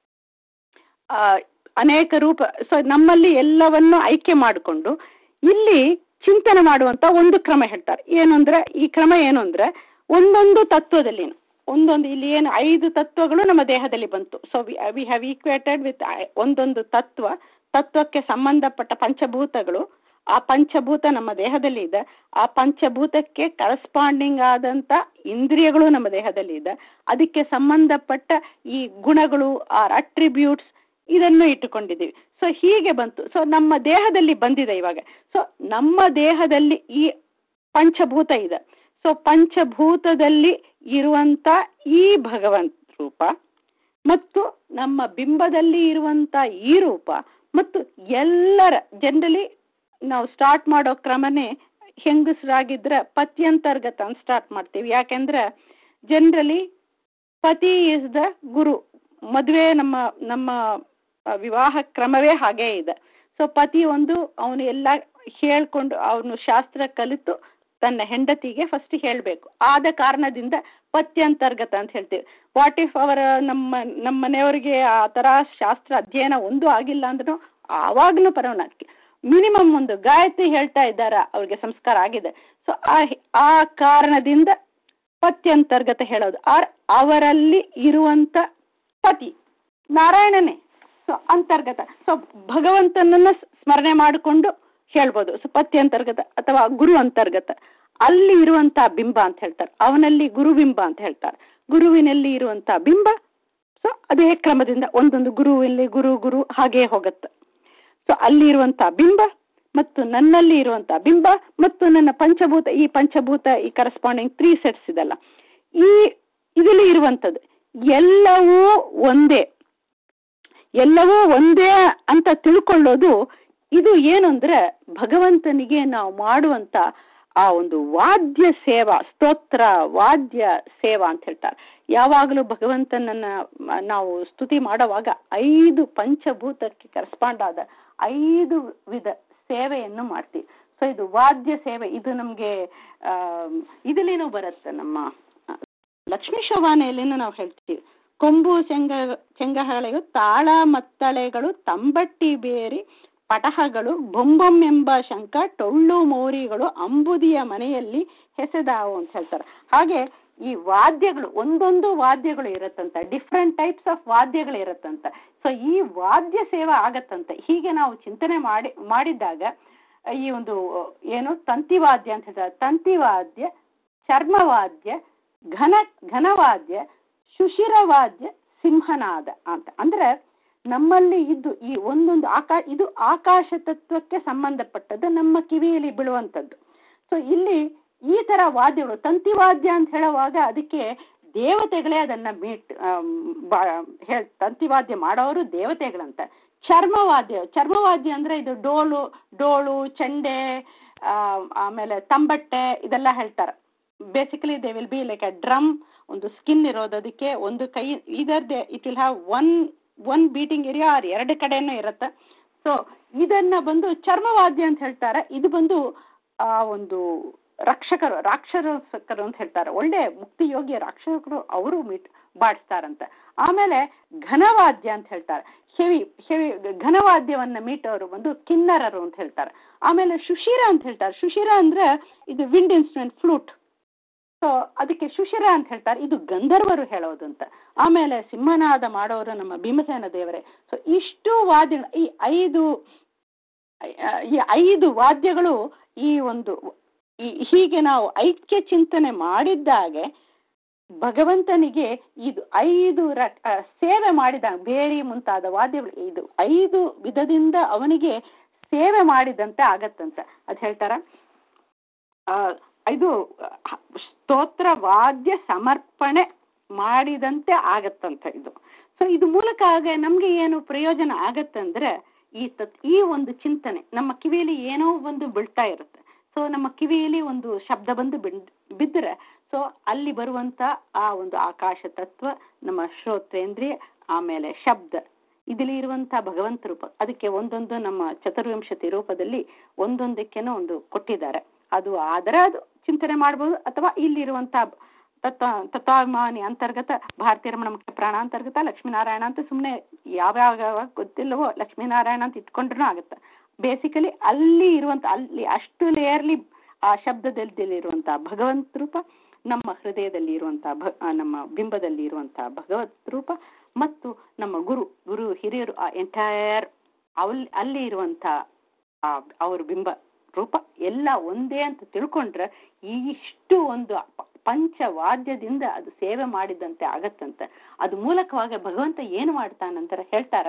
ಆ, ಅನೇಕ ರೂಪ ಸೊ ನಮ್ಮಲ್ಲಿ ಎಲ್ಲವನ್ನು ಆಯ್ಕೆ ಮಾಡಿಕೊಂಡು ಇಲ್ಲಿ ಚಿಂತನೆ ಮಾಡುವಂತ ಒಂದು ಕ್ರಮ ಹೇಳ್ತಾರೆ ಏನು ಅಂದ್ರೆ ಈ ಕ್ರಮ ಏನು ಅಂದ್ರೆ ಒಂದೊಂದು ತತ್ವದಲ್ಲಿ ಒಂದೊಂದು ಇಲ್ಲಿ ಏನು ಐದು ತತ್ವಗಳು ನಮ್ಮ ದೇಹದಲ್ಲಿ ಬಂತು so we have equated with ಒಂದೊಂದು ತತ್ವ ತತ್ವಕ್ಕೆ ಸಂಬಂಧಪಟ್ಟ ಪಂಚಭೂತಗಳು ಆ ಪಂಚಭೂತ ನಮ್ಮ ದೇಹದಲ್ಲಿ ಇದೆ ಆ ಪಂಚಭೂತಕ್ಕೆ ಕರೆಸ್ಪಾಂಡಿಂಗ್ ಆದಂತ ಇಂದ್ರಿಯಗಳು ನಮ್ಮ ದೇಹದಲ್ಲಿ ಇದೆ ಅದಕ್ಕೆ ಸಂಬಂಧಪಟ್ಟ ಈ ಗುಣಗಳು ಆರ್ ಅಟ್ರಿಬ್ಯೂಟ್ಸ್ ಇದನ್ನು ಇಟ್ಟುಕೊಂಡಿದ್ದೀವಿ ಸೊ ಹೀಗೆ ಬಂತು ಸೊ ನಮ್ಮ ದೇಹದಲ್ಲಿ ಬಂದಿದೆ ಇವಾಗ ಸೊ ನಮ್ಮ ದೇಹದಲ್ಲಿ ಈ ಪಂಚಭೂತ ಇದೆ ಸೊ ಪಂಚಭೂತದಲ್ಲಿ ಇರುವಂತ ಈ ಭಗವಂತ ರೂಪ ಮತ್ತು ನಮ್ಮ ಬಿಂಬದಲ್ಲಿ ಇರುವಂತ ಈ ರೂಪ ಮತ್ತು ಎಲ್ಲರ ಜನರಲಿ ನಾವು ಸ್ಟಾರ್ಟ್ ಮಾಡೋ ಕ್ರಮನೇ ಹೆಂಗಸರಾಗಿದ್ರೆ ಪತ್ಯಂತರ್ಗತ ಅಂತ ಸ್ಟಾರ್ಟ್ ಮಾಡ್ತೀವಿ ಯಾಕೆಂದ್ರೆ ಜನರಲಿ ಪತಿ ಇಸ್ ದ ಗುರು ಮದುವೆ ನಮ್ಮ ನಮ್ಮ ಆ, ವಿವಾಹ ಕ್ರಮವೇ ಹಾಗೇ ಇದೆ ಸೊ ಪತಿ ಒಂದು ಅವನು ಎಲ್ಲ ಹೇಳ್ಕೊಂಡು ಅವನು ಶಾಸ್ತ್ರ ಕಲಿತು ತನ್ನ ಹೆಂಡತಿಗೆ ಫಸ್ಟ್ ಹೇಳಬೇಕು ಆದ ಕಾರಣದಿಂದ ಪತ್ಯಂತರ್ಗತ ಅಂತ ಹೇಳ್ತೀವಿ ವಾಟ್ ಇಫ್ ಅವರ ನಮ್ಮ ನಮ್ಮ ಮನೆಯವರಿಗೆ ಆ ಥರ ಶಾಸ್ತ್ರ ಅಧ್ಯಯನ ಒಂದು ಆಗಿಲ್ಲ ಅಂದ್ರೂ ಆವಾಗಲೂ ಪರವನ ಮಿನಿಮಮ್ ಒಂದು ಗಾಯತ್ರಿ ಹೇಳ್ತಾ ಇದ್ದಾರ ಅವ್ರಿಗೆ ಸಂಸ್ಕಾರ ಆಗಿದೆ ಸೊ ಆ ಆ ಕಾರಣದಿಂದ ಪತ್ಯಂತರ್ಗತ ಹೇಳೋದು ಆರ್ ಅವರಲ್ಲಿ ಇರುವಂತ ಪತಿ ನಾರಾಯಣನೇ ಸೊ ಅಂತರ್ಗತ ಸೊ ಭಗವಂತನನ್ನ ಸ್ಮರಣೆ ಮಾಡಿಕೊಂಡು ಹೇಳ್ಬೋದು ಸೊ ಪತ್ಯಂತರ್ಗತ ಅಥವಾ ಗುರು ಅಂತರ್ಗತ ಅಲ್ಲಿ ಇರುವಂತ ಬಿಂಬ ಅಂತ ಹೇಳ್ತಾರೆ ಅವನಲ್ಲಿ ಗುರುಬಿಂಬ ಅಂತ ಹೇಳ್ತಾರೆ ಗುರುವಿನಲ್ಲಿ ಇರುವಂತ ಬಿಂಬ ಸೊ ಅದೇ ಕ್ರಮದಿಂದ ಒಂದೊಂದು ಗುರುವಿನಲ್ಲಿ ಗುರು ಗುರು ಹಾಗೇ ಹೋಗುತ್ತೆ ಸೊ ಅಲ್ಲಿ ಇರುವಂತ ಬಿಂಬ ಮತ್ತು ನನ್ನಲ್ಲಿ ಇರುವಂತ ಬಿಂಬ ಮತ್ತು ನನ್ನ ಪಂಚಭೂತ ಈ ಪಂಚಭೂತ ಈ ಕರೆಸ್ಪಾಂಡಿಂಗ್ ತ್ರೀ ಸೆಟ್ಸ್ ಇದಲ್ಲ ಈ ಇದರಲ್ಲಿ ಇರುವಂಥದ್ದು ಎಲ್ಲವೂ ಒಂದೇ ಎಲ್ಲವೂ ಒಂದೇ ಅಂತ ತಿಳ್ಕೊಳ್ಳೋದು ಇದು ಏನು ಅಂದ್ರೆ ಭಗವಂತನಿಗೆ ನಾವು ಮಾಡುವಂತ ಆ ಒಂದು ವಾದ್ಯ ಸೇವಾ ಸ್ತೋತ್ರ ವಾದ್ಯ ಸೇವಾ ಅಂತ ಹೇಳ್ತಾರೆ ಯಾವಾಗಲೂ ಭಗವಂತನನ್ನ ಮ- ನಾವು ಸ್ತುತಿ ಮಾಡುವಾಗ ಐದು ಪಂಚಭೂತಕ್ಕೆ ಕರೆಸ್ಪಾಂಡ್ ಆದ ಐದು ವಿಧ ಸೇವೆಯನ್ನು ಮಾಡ್ತೀವಿ ಸೊ ಇದು ವಾದ್ಯ ಸೇವೆ ಇದು ನಮಗೆ ಇದರಲ್ಲಿನೂ ಬರುತ್ತೆ ನಮ್ಮ ಆ, ಲಕ್ಷ್ಮೀ ಶೋಭಾನೆಯಲ್ಲಿನೂ ನಾವು ಹೇಳ್ತೀವಿ ಕೊಂಬು ಚೆಂಗ ಚೆಂಗಹಳೆಯು ತಾಳ ಮತ್ತಳೆಗಳು ತಂಬಟ್ಟಿ ಬೇರಿ ಪಟಹಗಳು ಬೊಂಬಂ ಎಂಬ ಶಂಕ ಟೊಳ್ಳು ಮೋರಿಗಳು ಅಂಬುದಿಯ ಮನೆಯಲ್ಲಿ ಹೆಸೆದಾವು ಅಂತ ಹೇಳ್ತಾರೆ ಹಾಗೆ ಈ ವಾದ್ಯಗಳು ಒಂದೊಂದು ವಾದ್ಯಗಳು ಇರುತ್ತಂತ ಡಿಫ್ರೆಂಟ್ ಟೈಪ್ಸ್ ಆಫ್ ವಾದ್ಯಗಳು ಇರುತ್ತಂತ ಸೊ ಈ ವಾದ್ಯ ಸೇವೆ ಆಗತ್ತಂತೆ ಹೀಗೆ ನಾವು ಚಿಂತನೆ ಮಾಡಿ ಮಾಡಿದ್ದಾಗ ಈ ಒಂದು ಏನು ತಂತಿವಾದ್ಯ ಅಂತ ಹೇಳ್ತಾರೆ ತಂತಿವಾದ್ಯ ಚರ್ಮವಾದ್ಯ ಘನ ಘನವಾದ್ಯ ಶುಶಿರವಾದ್ಯ ಸಿಂಹನಾದ ಅಂತ ಅಂದ್ರೆ ನಮ್ಮಲ್ಲಿ ಇದ್ದು ಈ ಒಂದೊಂದು ಆಕಾ ಇದು ಆಕಾಶ ತತ್ವಕ್ಕೆ ಸಂಬಂಧಪಟ್ಟದ್ದು ನಮ್ಮ ಕಿವಿಯಲ್ಲಿ ಬೀಳುವಂಥದ್ದು ಸೊ ಇಲ್ಲಿ ಈ ತರ ವಾದ್ಯಗಳು ತಂತಿವಾದ್ಯ ಅಂತ ಹೇಳುವಾಗ ಅದಕ್ಕೆ ದೇವತೆಗಳೇ ಅದನ್ನ ಮೀಟ್ ಹೇಳ್ ತಂತಿವಾದ್ಯ ಮಾಡೋರು ದೇವತೆಗಳಂತ ಚರ್ಮವಾದ್ಯ ಚರ್ಮವಾದ್ಯ ಅಂದ್ರೆ ಇದು ಡೋಲು ಡೋಳು ಚೆಂಡೆ ಆ, ಆಮೇಲೆ ತಂಬಟ್ಟೆ ಇದೆಲ್ಲ ಹೇಳ್ತಾರೆ basically they will be like a drum ಒಂದು ಸ್ಕಿನ್ ಇರೋದು ಅದಕ್ಕೆ ಒಂದು ಕೈ either they it will have one one beating area or ಎರಡು ಕಡೆನೂ ಇರುತ್ತೆ ಸೊ ಇದನ್ನ ಬಂದು ಚರ್ಮವಾದ್ಯ ಅಂತ ಹೇಳ್ತಾರೆ ಇದು ಬಂದು ಆ ಒಂದು ರಕ್ಷಕರು ರಾಕ್ಷಸಕರು ಅಂತ ಹೇಳ್ತಾರೆ ಒಳ್ಳೆ ಮುಕ್ತಿ ಯೋಗ್ಯ ರಾಕ್ಷಸರು ಅವರು ಮೀಟ್ ಬಾಡಿಸ್ತಾರಂತೆ ಆಮೇಲೆ ಘನವಾದ್ಯ ಅಂತ ಹೇಳ್ತಾರೆ ಹೆವಿ ಹೆವಿ ಘನವಾದ್ಯವನ್ನ ಮೀಟೋರು ಬಂದು ಕಿನ್ನರರು ಅಂತ ಹೇಳ್ತಾರೆ ಆಮೇಲೆ ಸುಶೀರ ಅಂತ ಹೇಳ್ತಾರೆ ಸುಶೀರ ಅಂದ್ರೆ ಇದು ವಿಂಡ್ ಇನ್ಸ್ಟ್ರುಮೆಂಟ್ ಫ್ಲೂಟ್ ಸೊ ಅದಕ್ಕೆ ಸುಶಿರ ಅಂತ ಹೇಳ್ತಾರೆ ಇದು ಗಂಧರ್ವರು ಹೇಳೋದು ಅಂತ ಆಮೇಲೆ ಸಿಂಹನಾದ ಮಾಡೋರು ನಮ್ಮ ಭೀಮಸೇನ ದೇವರೇ ಸೊ ಇಷ್ಟು ವಾದ್ಯ ಈ ಐದು ಈ ಐದು ವಾದ್ಯಗಳು ಈ ಒಂದು ಈ ಹೀಗೆ ನಾವು ಐಕ್ಯ ಚಿಂತನೆ ಮಾಡಿದ್ದಾಗೆ ಭಗವಂತನಿಗೆ ಇದು ಐದು ರ ಆ, ಸೇವೆ ಮಾಡಿದ ಬೇರಿ ಮುಂತಾದ ವಾದ್ಯಗಳು ಇದು ಐದು ವಿಧದಿಂದ ಅವನಿಗೆ ಸೇವೆ ಮಾಡಿದಂತೆ ಆಗತ್ತಂತೆ ಅದು ಹೇಳ್ತಾರ ಆ, ಇದು ಆ, ಸ್ತೋತ್ರ ವಾದ್ಯ ಸಮರ್ಪಣೆ ಮಾಡಿದಂತೆ ಆಗತ್ತಂತ ಇದು ಸೊ ಇದು ಮೂಲಕ ಆಗ ನಮ್ಗೆ ಏನು ಪ್ರಯೋಜನ ಆಗತ್ತಂದ್ರೆ ಈ ತತ್ ಈ ಒಂದು ಚಿಂತನೆ ನಮ್ಮ ಕಿವಿಯಲ್ಲಿ ಏನೋ ಒಂದು ಬೀಳ್ತಾ ಇರುತ್ತೆ ಸೊ ನಮ್ಮ ಕಿವಿಯಲ್ಲಿ ಒಂದು ಶಬ್ದ ಬಂದು ಬಿಡ್- ಬಿದ್ದರೆ ಸೊ ಅಲ್ಲಿ ಬರುವಂತ ಆ ಒಂದು ಆಕಾಶ ತತ್ವ ನಮ್ಮ ಶ್ರೋತ್ರೇಂದ್ರಿಯ ಆಮೇಲೆ ಶಬ್ದ ಇದರಲ್ಲಿ ಇರುವಂತ ಭಗವಂತ ರೂಪ ಅದಕ್ಕೆ ಒಂದೊಂದು ನಮ್ಮ ಚತುರ್ವಿಂಶತಿ ರೂಪದಲ್ಲಿ ಒಂದೊಂದಕ್ಕೇನೋ ಒಂದು ಕೊಟ್ಟಿದ್ದಾರೆ ಅದು ಆದ್ರೆ ಅದು ಚಿಂತನೆ ಮಾಡ್ಬೋದು ಅಥವಾ ಇಲ್ಲಿರುವಂತ ತತ್ವ ತತ್ವಾಭಿಮಾನಿ ಅಂತರ್ಗತ ಭಾರತೀಯ ರಮಣ ಮುಖ್ಯ ಪ್ರಾಣ ಅಂತರ್ಗತ ಲಕ್ಷ್ಮೀನಾರಾಯಣ ಅಂತ ಸುಮ್ಮನೆ ಯಾವ್ಯಾವ ಗೊತ್ತಿಲ್ಲವೋ ಲಕ್ಷ್ಮೀನಾರಾಯಣ ಅಂತ ಇಟ್ಕೊಂಡ್ರೂ ಆಗುತ್ತೆ ಬೇಸಿಕಲಿ ಅಲ್ಲಿ ಇರುವಂತ ಅಲ್ಲಿ ಅಷ್ಟು ಲೇಯರ್ಲಿ ಆ ಶಬ್ದದಲ್ಲಿ ಇರುವಂತಹ ಭಗವಂತ ರೂಪ ನಮ್ಮ ಹೃದಯದಲ್ಲಿ ಇರುವಂತಹ ಭ ಆ ನಮ್ಮ ಬಿಂಬದಲ್ಲಿ ಇರುವಂತಹ ಭಗವತ್ ರೂಪ ಮತ್ತು ನಮ್ಮ ಗುರು ಗುರು ಹಿರಿಯರು ಆ ಎಂಟೈರ್ ಅಲ್ಲಿ ಅಲ್ಲಿ ಇರುವಂತ ಆ ಅವ್ರ ಬಿಂಬ ರೂಪ ಎಲ್ಲ ಒಂದೇ ಅಂತ ತಿಳ್ಕೊಂಡ್ರೆ ಈ ಇಷ್ಟು ಒಂದು ಪ- ಪಂಚವಾದ್ಯದಿಂದ ಅದು ಸೇವೆ ಮಾಡಿದಂತೆ ಆಗತ್ತಂತೆ ಅದು ಮೂಲಕವಾಗಿ ಭಗವಂತ ಏನು ಮಾಡ್ತಾನಂತಾರೆ ಹೇಳ್ತಾರ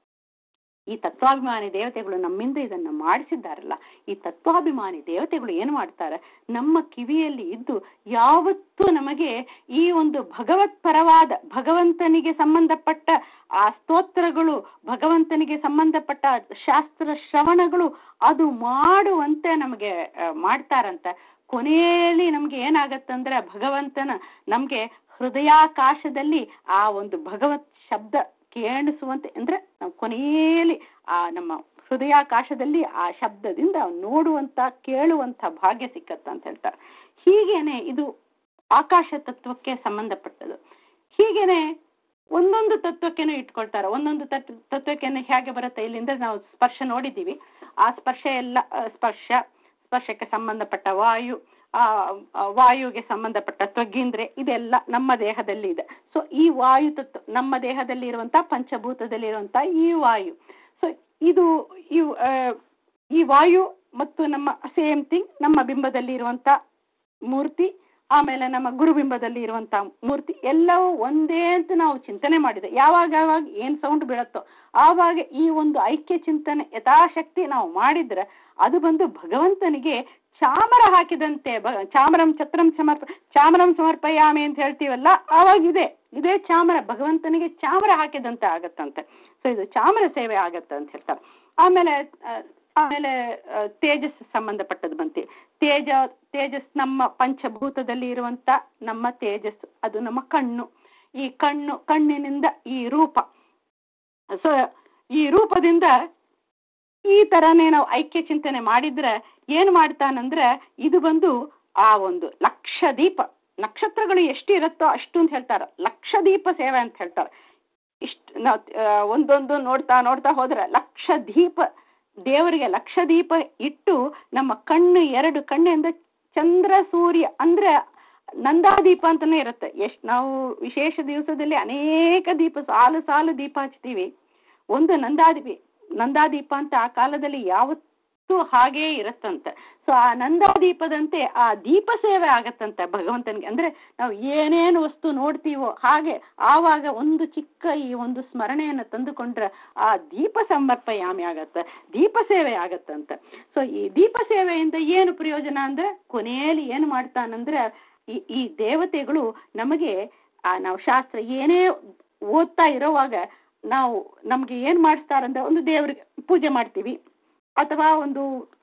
ಈ ತತ್ವಾಭಿಮಾನಿ ದೇವತೆಗಳು ನಮ್ಮಿಂದ ಇದನ್ನ ಮಾಡಿಸಿದ್ದಾರಲ್ಲ ಈ ತತ್ವಾಭಿಮಾನಿ ದೇವತೆಗಳು ಏನು ಮಾಡ್ತಾರೆ ನಮ್ಮ ಕಿವಿಯಲ್ಲಿ ಇದ್ದು ಯಾವತ್ತೂ ನಮಗೆ ಈ ಒಂದು ಭಗವತ್ ಪರವಾದ ಭಗವಂತನಿಗೆ ಸಂಬಂಧಪಟ್ಟ ಆ ಸ್ತೋತ್ರಗಳು ಭಗವಂತನಿಗೆ ಸಂಬಂಧಪಟ್ಟ ಶಾಸ್ತ್ರ ಶ್ರವಣಗಳು ಅದು ಮಾಡುವಂತೆ ನಮಗೆ ಆ, ಮಾಡ್ತಾರಂತ ಕೊನೆಯಲ್ಲಿ ನಮ್ಗೆ ಏನಾಗತ್ತಂದ್ರೆ ಭಗವಂತನ ನಮ್ಗೆ ಹೃದಯಾಕಾಶದಲ್ಲಿ ಆ ಒಂದು ಭಗವತ್ ಶಬ್ದ ಕೇಳಿಸುವಂತೆ ಅಂದ್ರೆ ನಾವು ಕೊನೆಯಲ್ಲಿ ಆ ನಮ್ಮ ಹೃದಯಾಕಾಶದಲ್ಲಿ ಆ ಶಬ್ದದಿಂದ ನೋಡುವಂತ ಕೇಳುವಂತ ಭಾಗ್ಯ ಸಿಕ್ಕತ್ತ ಅಂತ ಹೇಳ್ತಾರೆ ಹೀಗೇನೆ ಇದು ಆಕಾಶ ತತ್ವಕ್ಕೆ ಸಂಬಂಧಪಟ್ಟದು ಹೀಗೇನೆ ಒಂದೊಂದು ತತ್ವಕ್ಕೆನೂ ಇಟ್ಕೊಳ್ತಾರೆ ಒಂದೊಂದು ತತ್ವ ತತ್ವಕ್ಕೆನೆ ಹೇಗೆ ಬರುತ್ತೆ ಇಲ್ಲಿಂದ ನಾವು ಸ್ಪರ್ಶ ನೋಡಿದ್ದೀವಿ ಆ ಸ್ಪರ್ಶ ಎಲ್ಲ ಆ, ಸ್ಪರ್ಶ ಸ್ಪರ್ಶಕ್ಕೆ ಸಂಬಂಧಪಟ್ಟ ವಾಯು ಆ ಆ, ವಾಯುಗೆ ಸಂಬಂಧಪಟ್ಟ ತ್ವಗ್ಗಿಂದ್ರೆ ಇದೆಲ್ಲ ನಮ್ಮ ದೇಹದಲ್ಲಿ ಇದೆ ಸೊ ಈ ವಾಯು ತತ್ವ ನಮ್ಮ ದೇಹದಲ್ಲಿ ಇರುವಂತಹ ಪಂಚಭೂತದಲ್ಲಿ ಇರುವಂತಹ ಈ ವಾಯು ಸೊ ಇದು ಈ ಆ, ಈ ವಾಯು ಮತ್ತು ನಮ್ಮ ಸೇಮ್ ಥಿಂಗ್ ನಮ್ಮ ಬಿಂಬದಲ್ಲಿ ಇರುವಂತ ಮೂರ್ತಿ ಆಮೇಲೆ ನಮ್ಮ ಗುರುಬಿಂಬದಲ್ಲಿ ಇರುವಂತ ಮೂರ್ತಿ ಎಲ್ಲವೂ ಒಂದೇ ಅಂತ ನಾವು ಚಿಂತನೆ ಮಾಡಿದೆ ಯಾವಾಗ ಯಾವಾಗ ಏನ್ ಸೌಂಡ್ ಬೀಳತ್ತೋ ಆವಾಗ ಈ ಒಂದು ಐಕ್ಯ ಚಿಂತನೆ ಯಥಾಶಕ್ತಿ ನಾವು ಮಾಡಿದ್ರೆ ಅದು ಬಂದು ಭಗವಂತನಿಗೆ ಚಾಮರ ಹಾಕಿದಂತೆ ಭ- ಚಾಮರಂ ಛತ್ರಂ ಸಮರ್ಪ ಚಾಮರಂ ಸಮರ್ಪಯಾಮಿ ಅಂತ ಹೇಳ್ತೀವಲ್ಲ ಆವಾಗ ಇದೆ ಇದೇ ಚಾಮರ ಭಗವಂತನಿಗೆ ಚಾಮರ ಹಾಕಿದಂತೆ ಆಗತ್ತಂತೆ ಸೊ ಇದು ಚಾಮರ ಸೇವೆ ಆಗತ್ತೆ ಅಂತ ಹೇಳ್ತಾರೆ ಆಮೇಲೆ ಆ, ಆಮೇಲೆ ಆ, ತೇಜಸ್ ಸಂಬಂಧಪಟ್ಟದ್ದು ಬಂತಿ ತೇಜ ತೇಜಸ್ ನಮ್ಮ ಪಂಚಭೂತದಲ್ಲಿ ಇರುವಂತ ನಮ್ಮ ತೇಜಸ್ ಅದು ನಮ್ಮ ಕಣ್ಣು ಈ ಕಣ್ಣು ಕಣ್ಣಿನಿಂದ ಈ ರೂಪ ಸೊ ಈ ರೂಪದಿಂದ ಈ ಥರನೇ ನಾವು ಐಕ್ಯ ಚಿಂತನೆ ಮಾಡಿದ್ರೆ ಏನು ಮಾಡ್ತಾನಂದ್ರೆ ಇದು ಬಂದು ಆ ಒಂದು ಲಕ್ಷ ದೀಪ ನಕ್ಷತ್ರಗಳು ಎಷ್ಟು ಇರುತ್ತೋ ಅಷ್ಟು ಅಂತ ಹೇಳ್ತಾರೆ ಲಕ್ಷ ದೀಪ ಸೇವೆ ಅಂತ ಹೇಳ್ತಾರೆ ಇಷ್ಟು ನಾವು ಒಂದೊಂದು ನೋಡ್ತಾ ನೋಡ್ತಾ ಹೋದ್ರೆ ಲಕ್ಷ ದೀಪ ದೇವರಿಗೆ ಲಕ್ಷ ದೀಪ ಇಟ್ಟು ನಮ್ಮ ಕಣ್ಣು ಎರಡು ಕಣ್ಣಿಂದ ಚಂದ್ರ ಸೂರ್ಯ ಅಂದ್ರೆ ನಂದಾದೀಪ ಅಂತಲೇ ಇರುತ್ತೆ ಎಷ್ಟು ನಾವು ವಿಶೇಷ ದಿವಸದಲ್ಲಿ ಅನೇಕ ದೀಪ ಸಾಲು ಸಾಲು ದೀಪ ಹಚ್ತೀವಿ ಒಂದು ನಂದಾದೀಪ ನಂದಾದೀಪ ಅಂತ ಆ ಕಾಲದಲ್ಲಿ ಯಾವತ್ತೂ ಹಾಗೇ ಇರುತ್ತಂತೆ ಸೊ ಆ ನಂದಾದೀಪದಂತೆ ಆ ದೀಪ ಸೇವೆ ಆಗತ್ತಂತೆ ಭಗವಂತನಿಗೆ ಅಂದರೆ ನಾವು ಏನೇನು ವಸ್ತು ನೋಡ್ತೀವೋ ಹಾಗೆ ಆವಾಗ ಒಂದು ಚಿಕ್ಕ ಈ ಒಂದು ಸ್ಮರಣೆಯನ್ನು ತಂದುಕೊಂಡ್ರೆ ಆ ದೀಪ ಸಮರ್ಪಯಾಮಿ ಆಗತ್ತೆ ದೀಪ ಸೇವೆ ಆಗತ್ತಂತೆ ಸೊ ಈ ದೀಪ ಸೇವೆಯಿಂದ ಏನು ಪ್ರಯೋಜನ ಅಂದರೆ ಕೊನೆಯಲ್ಲಿ ಏನು ಮಾಡ್ತಾನಂದ್ರೆ ಈ ಈ ದೇವತೆಗಳು ನಮಗೆ ಆ ನಾವು ಶಾಸ್ತ್ರ ಏನೇ ಓದ್ತಾ ಇರೋವಾಗ ನಾವು ನಮಗೆ ಏನು ಮಾಡಿಸ್ತಾರಂದ್ರೆ ಒಂದು ದೇವ್ರಿಗೆ ಪೂಜೆ ಮಾಡ್ತೀವಿ ಅಥವಾ ಒಂದು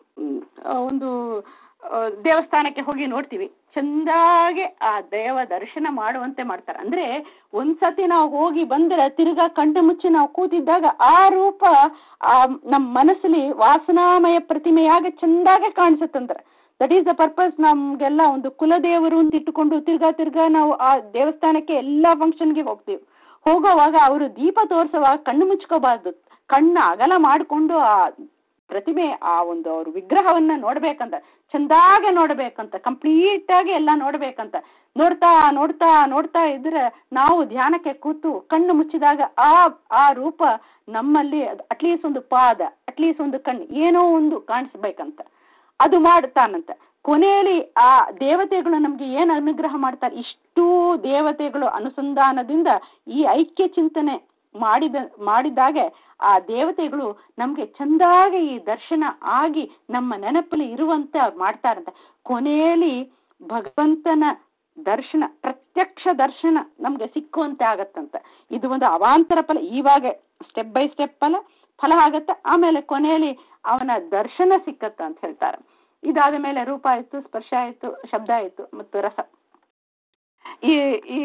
ಒಂದು ದೇವಸ್ಥಾನಕ್ಕೆ ಹೋಗಿ ನೋಡ್ತೀವಿ ಚೆಂದಾಗೆ ಆ ದೇವ ದರ್ಶನ ಮಾಡುವಂತೆ ಮಾಡ್ತಾರೆ ಅಂದರೆ ಒಂದ್ಸತಿ ನಾವು ಹೋಗಿ ಬಂದರೆ ತಿರ್ಗಾ ಕಣ್ಣು ಮುಚ್ಚಿ ನಾವು ಕೂತಿದ್ದಾಗ ಆ ರೂಪ ಆ ನಮ್ಮ ಮನಸ್ಸಲ್ಲಿ ವಾಸನಾಮಯ ಪ್ರತಿಮೆಯಾಗ ಚೆಂದಾಗೆ ಕಾಣಿಸುತ್ತಂದ್ರೆ ದಟ್ ಈಸ್ ದ ಪರ್ಪಸ್ ನಮಗೆಲ್ಲ ಒಂದು ಕುಲದೇವರು ಅಂತ ಇಟ್ಟುಕೊಂಡು ತಿರ್ಗಾ ತಿರ್ಗಾ ನಾವು ಆ ದೇವಸ್ಥಾನಕ್ಕೆ ಎಲ್ಲ ಫಂಕ್ಷನ್ಗೆ ಹೋಗ್ತೀವಿ ಹೋಗೋವಾಗ ಅವರು ದೀಪ ತೋರಿಸುವಾಗ ಕಣ್ಣು ಮುಚ್ಕೋಬಾರ್ದು ಕಣ್ಣು ಅಗಲ ಮಾಡಿಕೊಂಡು ಆ ಪ್ರತಿಮೆ ಆ ಒಂದು ಅವ್ರ ವಿಗ್ರಹವನ್ನ ನೋಡ್ಬೇಕಂತ ಚಂದಾಗೆ ನೋಡ್ಬೇಕಂತ ಕಂಪ್ಲೀಟ್ ಆಗಿ ಎಲ್ಲ ನೋಡ್ಬೇಕಂತ ನೋಡ್ತಾ ನೋಡ್ತಾ ನೋಡ್ತಾ ಇದ್ರೆ ನಾವು ಧ್ಯಾನಕ್ಕೆ ಕೂತು ಕಣ್ಣು ಮುಚ್ಚಿದಾಗ ಆ ಆ ರೂಪ ನಮ್ಮಲ್ಲಿ ಅಟ್ಲೀಸ್ಟ್ ಒಂದು ಪಾದ ಅಟ್ಲೀಸ್ಟ್ ಒಂದು ಕಣ್ಣು ಏನೋ ಒಂದು ಕಾಣಿಸ್ಬೇಕಂತ ಅದು ಮಾಡ್ತಾನಂತ ಕೊನೆಯಲ್ಲಿ ಆ ದೇವತೆಗಳು ನಮಗೆ ಏನು ಅನುಗ್ರಹ ಮಾಡ್ತಾರೆ ಇಷ್ಟೂ ದೇವತೆಗಳು ಅನುಸಂಧಾನದಿಂದ ಈ ಐಕ್ಯ ಚಿಂತನೆ ಮಾಡಿದ ಮಾಡಿದಾಗೆ ಆ ದೇವತೆಗಳು ನಮಗೆ ಚಂದಾಗಿ ಈ ದರ್ಶನ ಆಗಿ ನಮ್ಮ ನೆನಪಲ್ಲಿ ಇರುವಂತೆ ಅವ್ರು ಮಾಡ್ತಾರಂತ ಕೊನೆಯಲ್ಲಿ ಭಗವಂತನ ದರ್ಶನ ಪ್ರತ್ಯಕ್ಷ ದರ್ಶನ ನಮಗೆ ಸಿಕ್ಕುವಂತೆ ಆಗತ್ತಂತ ಇದು ಒಂದು ಅವಾಂತರ ಫಲ ಇವಾಗ ಸ್ಟೆಪ್ ಬೈ ಸ್ಟೆಪ್ ಫಲ ಫಲ ಆಗತ್ತೆ ಆಮೇಲೆ ಕೊನೆಯಲ್ಲಿ ಅವನ ದರ್ಶನ ಸಿಕ್ಕತ್ತ ಅಂತ ಹೇಳ್ತಾರೆ ಇದಾದ ಮೇಲೆ ರೂಪ ಆಯಿತು ಸ್ಪರ್ಶ ಆಯಿತು ಶಬ್ದ ಆಯಿತು ಮತ್ತು ರಸ ಈ ಈ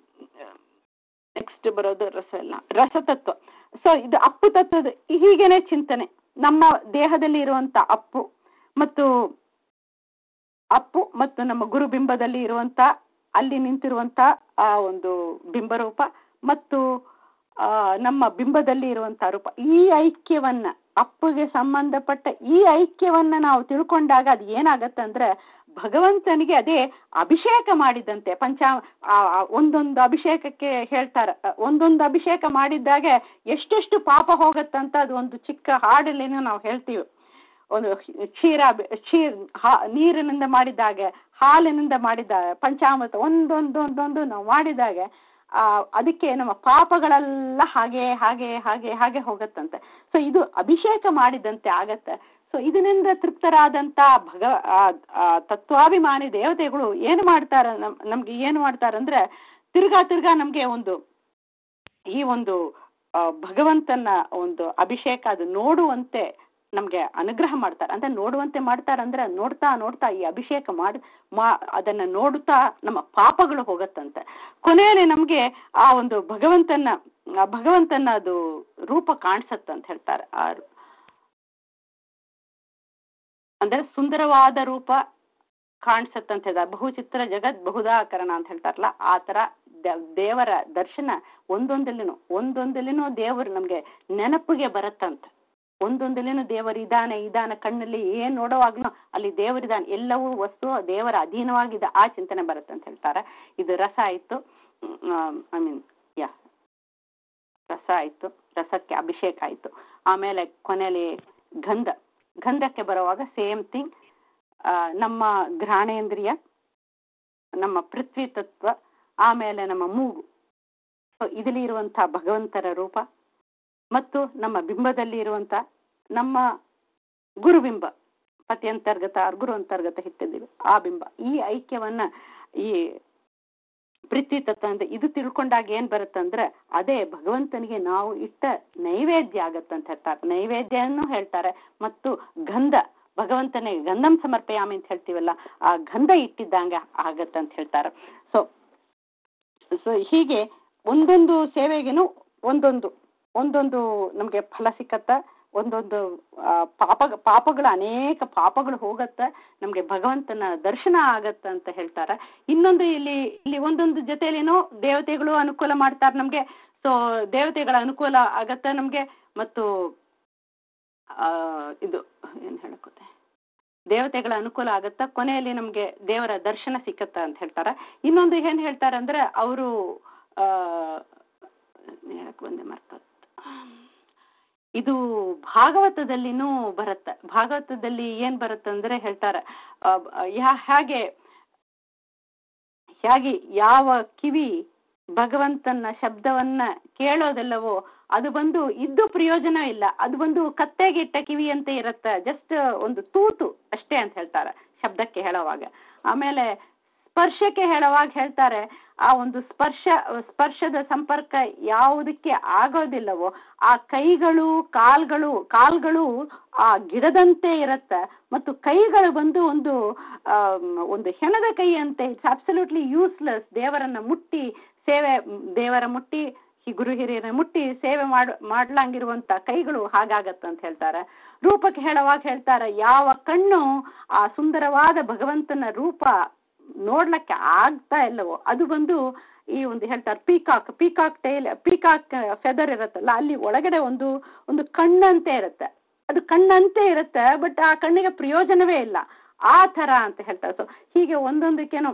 ನೆಕ್ಸ್ಟ್ ಬರೋದು ರಸ ಎಲ್ಲ ರಸತತ್ವ ಸೊ ಇದು ಅಪ್ಪು ತತ್ವದ ಹೀಗೇನೆ ಚಿಂತನೆ ನಮ್ಮ ದೇಹದಲ್ಲಿ ಇರುವಂತ ಅಪ್ಪು ಮತ್ತು ಅಪ್ಪು ಮತ್ತು ನಮ್ಮ ಗುರುಬಿಂಬದಲ್ಲಿ ಇರುವಂತ ಅಲ್ಲಿ ನಿಂತಿರುವಂತ ಆ ಒಂದು ಬಿಂಬರೂಪ ಮತ್ತು ನಮ್ಮ ಬಿಂಬದಲ್ಲಿ ಇರುವಂತ ರೂಪ ಈ ಐಕ್ಯವನ್ನ ಅಪ್ಪುಗೆ ಸಂಬಂಧಪಟ್ಟ ಈ ಐಕ್ಯವನ್ನ ನಾವು ತಿಳ್ಕೊಂಡಾಗ ಅದು ಏನಾಗತ್ತೆ ಅಂದ್ರೆ ಭಗವಂತನಿಗೆ ಅದೇ ಅಭಿಷೇಕ ಮಾಡಿದಂತೆ ಪಂಚಾ ಒಂದೊಂದು ಅಭಿಷೇಕಕ್ಕೆ ಹೇಳ್ತಾರೆ ಒಂದೊಂದು ಅಭಿಷೇಕ ಮಾಡಿದ್ದಾಗೆ ಎಷ್ಟೆಷ್ಟು ಪಾಪ ಹೋಗತ್ತಂತ ಅದು ಒಂದು ಚಿಕ್ಕ ಹಾಡಲ್ಲಿನೂ ನಾವು ಹೇಳ್ತೀವಿ ಒಂದು ಕ್ಷೀರ ಕ್ಷೀರ್ ಹಾ ನೀರಿನಿಂದ ಮಾಡಿದಾಗೆ ಹಾಲಿನಿಂದ ಮಾಡಿದಾಗ ಪಂಚಾಮೃತ ಒಂದೊಂದು ಒಂದೊಂದು ನಾವು ಮಾಡಿದಾಗೆ ಅದಕ್ಕೆ ನಮ್ಮ ಪಾಪಗಳೆಲ್ಲ ಹಾಗೆ ಹಾಗೆ ಹಾಗೆ ಹಾಗೆ ಹೋಗತ್ತಂತೆ ಸೊ ಇದು ಅಭಿಷೇಕ ಮಾಡಿದಂತೆ ಆಗತ್ತೆ ಸೊ ಇದರಿಂದ ತೃಪ್ತರಾದಂಥ ಭಗ ತತ್ವಾಭಿಮಾನಿ ದೇವತೆಗಳು ಏನು ಮಾಡ್ತಾರ ನಮ್ ನಮ್ಗೆ ಏನು ಮಾಡ್ತಾರಂದ್ರೆ ತಿರ್ಗಾ ತಿರ್ಗಾ ನಮಗೆ ಒಂದು ಈ ಒಂದು ಭಗವಂತನ ಒಂದು ಅಭಿಷೇಕ ಅದು ನೋಡುವಂತೆ ನಮಗೆ ಅನುಗ್ರಹ ಮಾಡ್ತಾರೆ ಅಂದ್ರೆ ನೋಡುವಂತೆ ಮಾಡ್ತಾರಂದ್ರೆ ನೋಡ್ತಾ ನೋಡ್ತಾ ಈ ಅಭಿಷೇಕ ಮಾಡಿ ಮಾ ಅದನ್ನ ನೋಡುತ್ತಾ ನಮ್ಮ ಪಾಪಗಳು ಹೋಗತ್ತಂತೆ ಕೊನೆಯಲ್ಲಿ ನಮಗೆ ಆ ಒಂದು ಭಗವಂತನ ಭಗವಂತನ ಅದು ರೂಪ ಕಾಣಿಸತ್ತಂತ ಹೇಳ್ತಾರೆ ಆ ಅಂದ್ರೆ ಸುಂದರವಾದ ರೂಪ ಕಾಣಿಸತ್ತಂತ ಹೇಳ್ತಾರೆ ಬಹುಚಿತ್ರ ಜಗತ್ ಬಹುದಾಕರಣ ಅಂತ ಹೇಳ್ತಾರಲ್ಲ ಆ ತರ ದೇವರ ದರ್ಶನ ಒಂದೊಂದಲ್ಲಿನೂ ಒಂದೊಂದಲ್ಲಿನೂ ದೇವರು ನಮಗೆ ನೆನಪಿಗೆ ಬರತ್ತಂತ ಒಂದೊಂದಲ್ಲಿನೂ ದೇವರು ಇದಾನೆ ಇದಾನ ಕಣ್ಣಲ್ಲಿ ಏನ್ ನೋಡೋವಾಗ್ಲೂ ಅಲ್ಲಿ ದೇವರಿದಾನೆ ಎಲ್ಲವೂ ವಸ್ತು ದೇವರ ಅಧೀನವಾಗಿದೆ ಆ ಚಿಂತನೆ ಬರುತ್ತೆ ಅಂತ ಹೇಳ್ತಾರೆ ಇದು ರಸ ಆಯ್ತು ಐ ಮೀನ್ ಯಾ ರಸ ಆಯ್ತು ರಸಕ್ಕೆ ಅಭಿಷೇಕ ಆಯ್ತು ಆಮೇಲೆ ಕೊನೆಯಲ್ಲಿ ಗಂಧ ಗಂಧಕ್ಕೆ ಬರುವಾಗ ಸೇಮ್ ಥಿಂಗ್ ನಮ್ಮ ಘ್ರಾಣೇಂದ್ರಿಯ ನಮ್ಮ ಪೃಥ್ವಿ ತತ್ವ ಆಮೇಲೆ ನಮ್ಮ ಮೂಗು ಸೊ ಇದರಲ್ಲಿ ಇರುವಂಥ ಭಗವಂತರ ರೂಪ ಮತ್ತು ನಮ್ಮ ಬಿಂಬದಲ್ಲಿ ಇರುವಂಥ ನಮ್ಮ ಗುರುಬಿಂಬ ಪತಿ ಅಂತರ್ಗತ ಗುರು ಅಂತರ್ಗತ ಇಟ್ಟಿದ್ದೀವಿ ಆ ಬಿಂಬ ಈ ಐಕ್ಯವನ್ನ ಈ ಪ್ರೀತಿ ತತ್ವ ಅಂತ ಇದು ತಿಳ್ಕೊಂಡಾಗ ಏನ್ ಬರುತ್ತಂದ್ರೆ ಅದೇ ಭಗವಂತನಿಗೆ ನಾವು ಇಟ್ಟ ನೈವೇದ್ಯ ಆಗತ್ತಂತ ಹೇಳ್ತಾರೆ ನೈವೇದ್ಯನೂ ಹೇಳ್ತಾರೆ ಮತ್ತು ಗಂಧ ಭಗವಂತನಿಗೆ ಗಂಧಂ ಸಮರ್ಪಯಾಮಿ ಅಂತ ಹೇಳ್ತೀವಲ್ಲ ಆ ಗಂಧ ಇಟ್ಟಿದ್ದಂಗೆ ಆಗತ್ತಂತ ಹೇಳ್ತಾರೆ ಸೊ ಸೊ ಹೀಗೆ ಒಂದೊಂದು ಸೇವೆಗೇನು ಒಂದೊಂದು ಒಂದೊಂದು ನಮಗೆ ಫಲ ಸಿಕ್ಕತ್ತ ಒಂದೊಂದು ಆ, ಪಾಪ ಪಾಪಗಳು ಅನೇಕ ಪಾಪಗಳು ಹೋಗತ್ತೆ ನಮಗೆ ಭಗವಂತನ ದರ್ಶನ ಆಗತ್ತೆ ಅಂತ ಹೇಳ್ತಾರೆ ಇನ್ನೊಂದು ಇಲ್ಲಿ ಇಲ್ಲಿ ಒಂದೊಂದು ಜೊತೆಯಲ್ಲೇನೋ ದೇವತೆಗಳು ಅನುಕೂಲ ಮಾಡ್ತಾರೆ ನಮಗೆ ಸೊ ದೇವತೆಗಳ ಅನುಕೂಲ ಆಗತ್ತೆ ನಮಗೆ ಮತ್ತು ಆ, ಇದು ಏನು ಹೇಳಕೋತೆ ದೇವತೆಗಳ ಅನುಕೂಲ ಆಗುತ್ತಾ ಕೊನೆಯಲ್ಲಿ ನಮಗೆ ದೇವರ ದರ್ಶನ ಸಿಕ್ಕತ್ತ ಅಂತ ಹೇಳ್ತಾರೆ ಇನ್ನೊಂದು ಏನ್ ಹೇಳ್ತಾರೆ ಅಂದ್ರೆ ಅವರು ಹೇಳಕ್ ಬಂದೆ ಮರ್ತೋಯ್ತು. ಇದು ಭಾಗವತದಲ್ಲಿನೂ ಬರುತ್ತೆ ಭಾಗವತದಲ್ಲಿ ಏನ್ ಬರುತ್ತಂದ್ರೆ ಹೇಳ್ತಾರೆ ಆ, ಯಾ- ಹಾಗೆ ಹೇಗೆ ಯಾವ ಕಿವಿ ಭಗವಂತನ ಶಬ್ದವನ್ನ ಕೇಳೋದೆಲ್ಲವೋ ಅದು ಬಂದು ಇದ್ದು ಪ್ರಯೋಜನ ಇಲ್ಲ ಅದು ಬಂದು ಕತ್ತೆಗಿಟ್ಟ ಕಿವಿ ಅಂತ ಇರುತ್ತೆ ಜಸ್ಟ್ ಒಂದು ತೂತು ಅಷ್ಟೇ ಅಂತ ಹೇಳ್ತಾರೆ ಶಬ್ದಕ್ಕೆ ಹೇಳೋವಾಗ ಆಮೇಲೆ ಸ್ಪರ್ಶಕ್ಕೆ ಹೇಳುವಾಗ ಹೇಳ್ತಾರೆ ಆ ಒಂದು ಸ್ಪರ್ಶ ಸ್ಪರ್ಶದ ಸಂಪರ್ಕ ಯಾವುದಕ್ಕೆ ಆಗೋದಿಲ್ಲವೋ ಆ ಕೈಗಳು ಕಾಲ್ಗಳು ಕಾಲ್ಗಳು ಆ ಗಿಡದಂತೆ ಇರುತ್ತೆ ಮತ್ತು ಕೈಗಳು ಬಂದು ಒಂದು ಆಮ್, ಒಂದು ಹೆಣದ ಕೈ ಅಂತೆ ಇಟ್ಸ್ ಅಬ್ಸಲ್ಯೂಟ್ಲಿ ಯೂಸ್ಲೆಸ್ ದೇವರನ್ನ ಮುಟ್ಟಿ ಸೇವೆ ದೇವರ ಮುಟ್ಟಿ ಈ ಗುರು ಹಿರಿಯರ ಮುಟ್ಟಿ ಸೇವೆ ಮಾಡ್ ಮಾಡ್ಲಂಗಿರುವಂತ ಕೈಗಳು ಹಾಗಾಗತ್ತೆ ಅಂತ ಹೇಳ್ತಾರೆ ರೂಪಕ್ಕೆ ಹೇಳುವಾಗ ಹೇಳ್ತಾರೆ ಯಾವ ಕಣ್ಣು ಆ ಸುಂದರವಾದ ಭಗವಂತನ ರೂಪ ನೋಡ್ಲಿಕ್ಕೆ ಆಗ್ತಾ ಇಲ್ಲವೋ ಅದು ಬಂದು ಈ ಒಂದು ಹೇಳ್ತಾರೆ peacock peacock tail peacock feather ಇರುತ್ತಲ್ಲ ಅಲ್ಲಿ ಒಳಗಡೆ ಒಂದು ಒಂದು ಕಣ್ಣಂತೆ ಇರುತ್ತೆ ಅದು ಕಣ್ಣಂತೆ ಇರುತ್ತೆ ಬಟ್ ಆ ಕಣ್ಣಿಗೆ ಪ್ರಯೋಜನವೇ ಇಲ್ಲ ಆ ತರ ಅಂತ ಹೇಳ್ತಾರೆ ಸೊ ಹೀಗೆ ಒಂದೊಂದಕ್ಕೇನು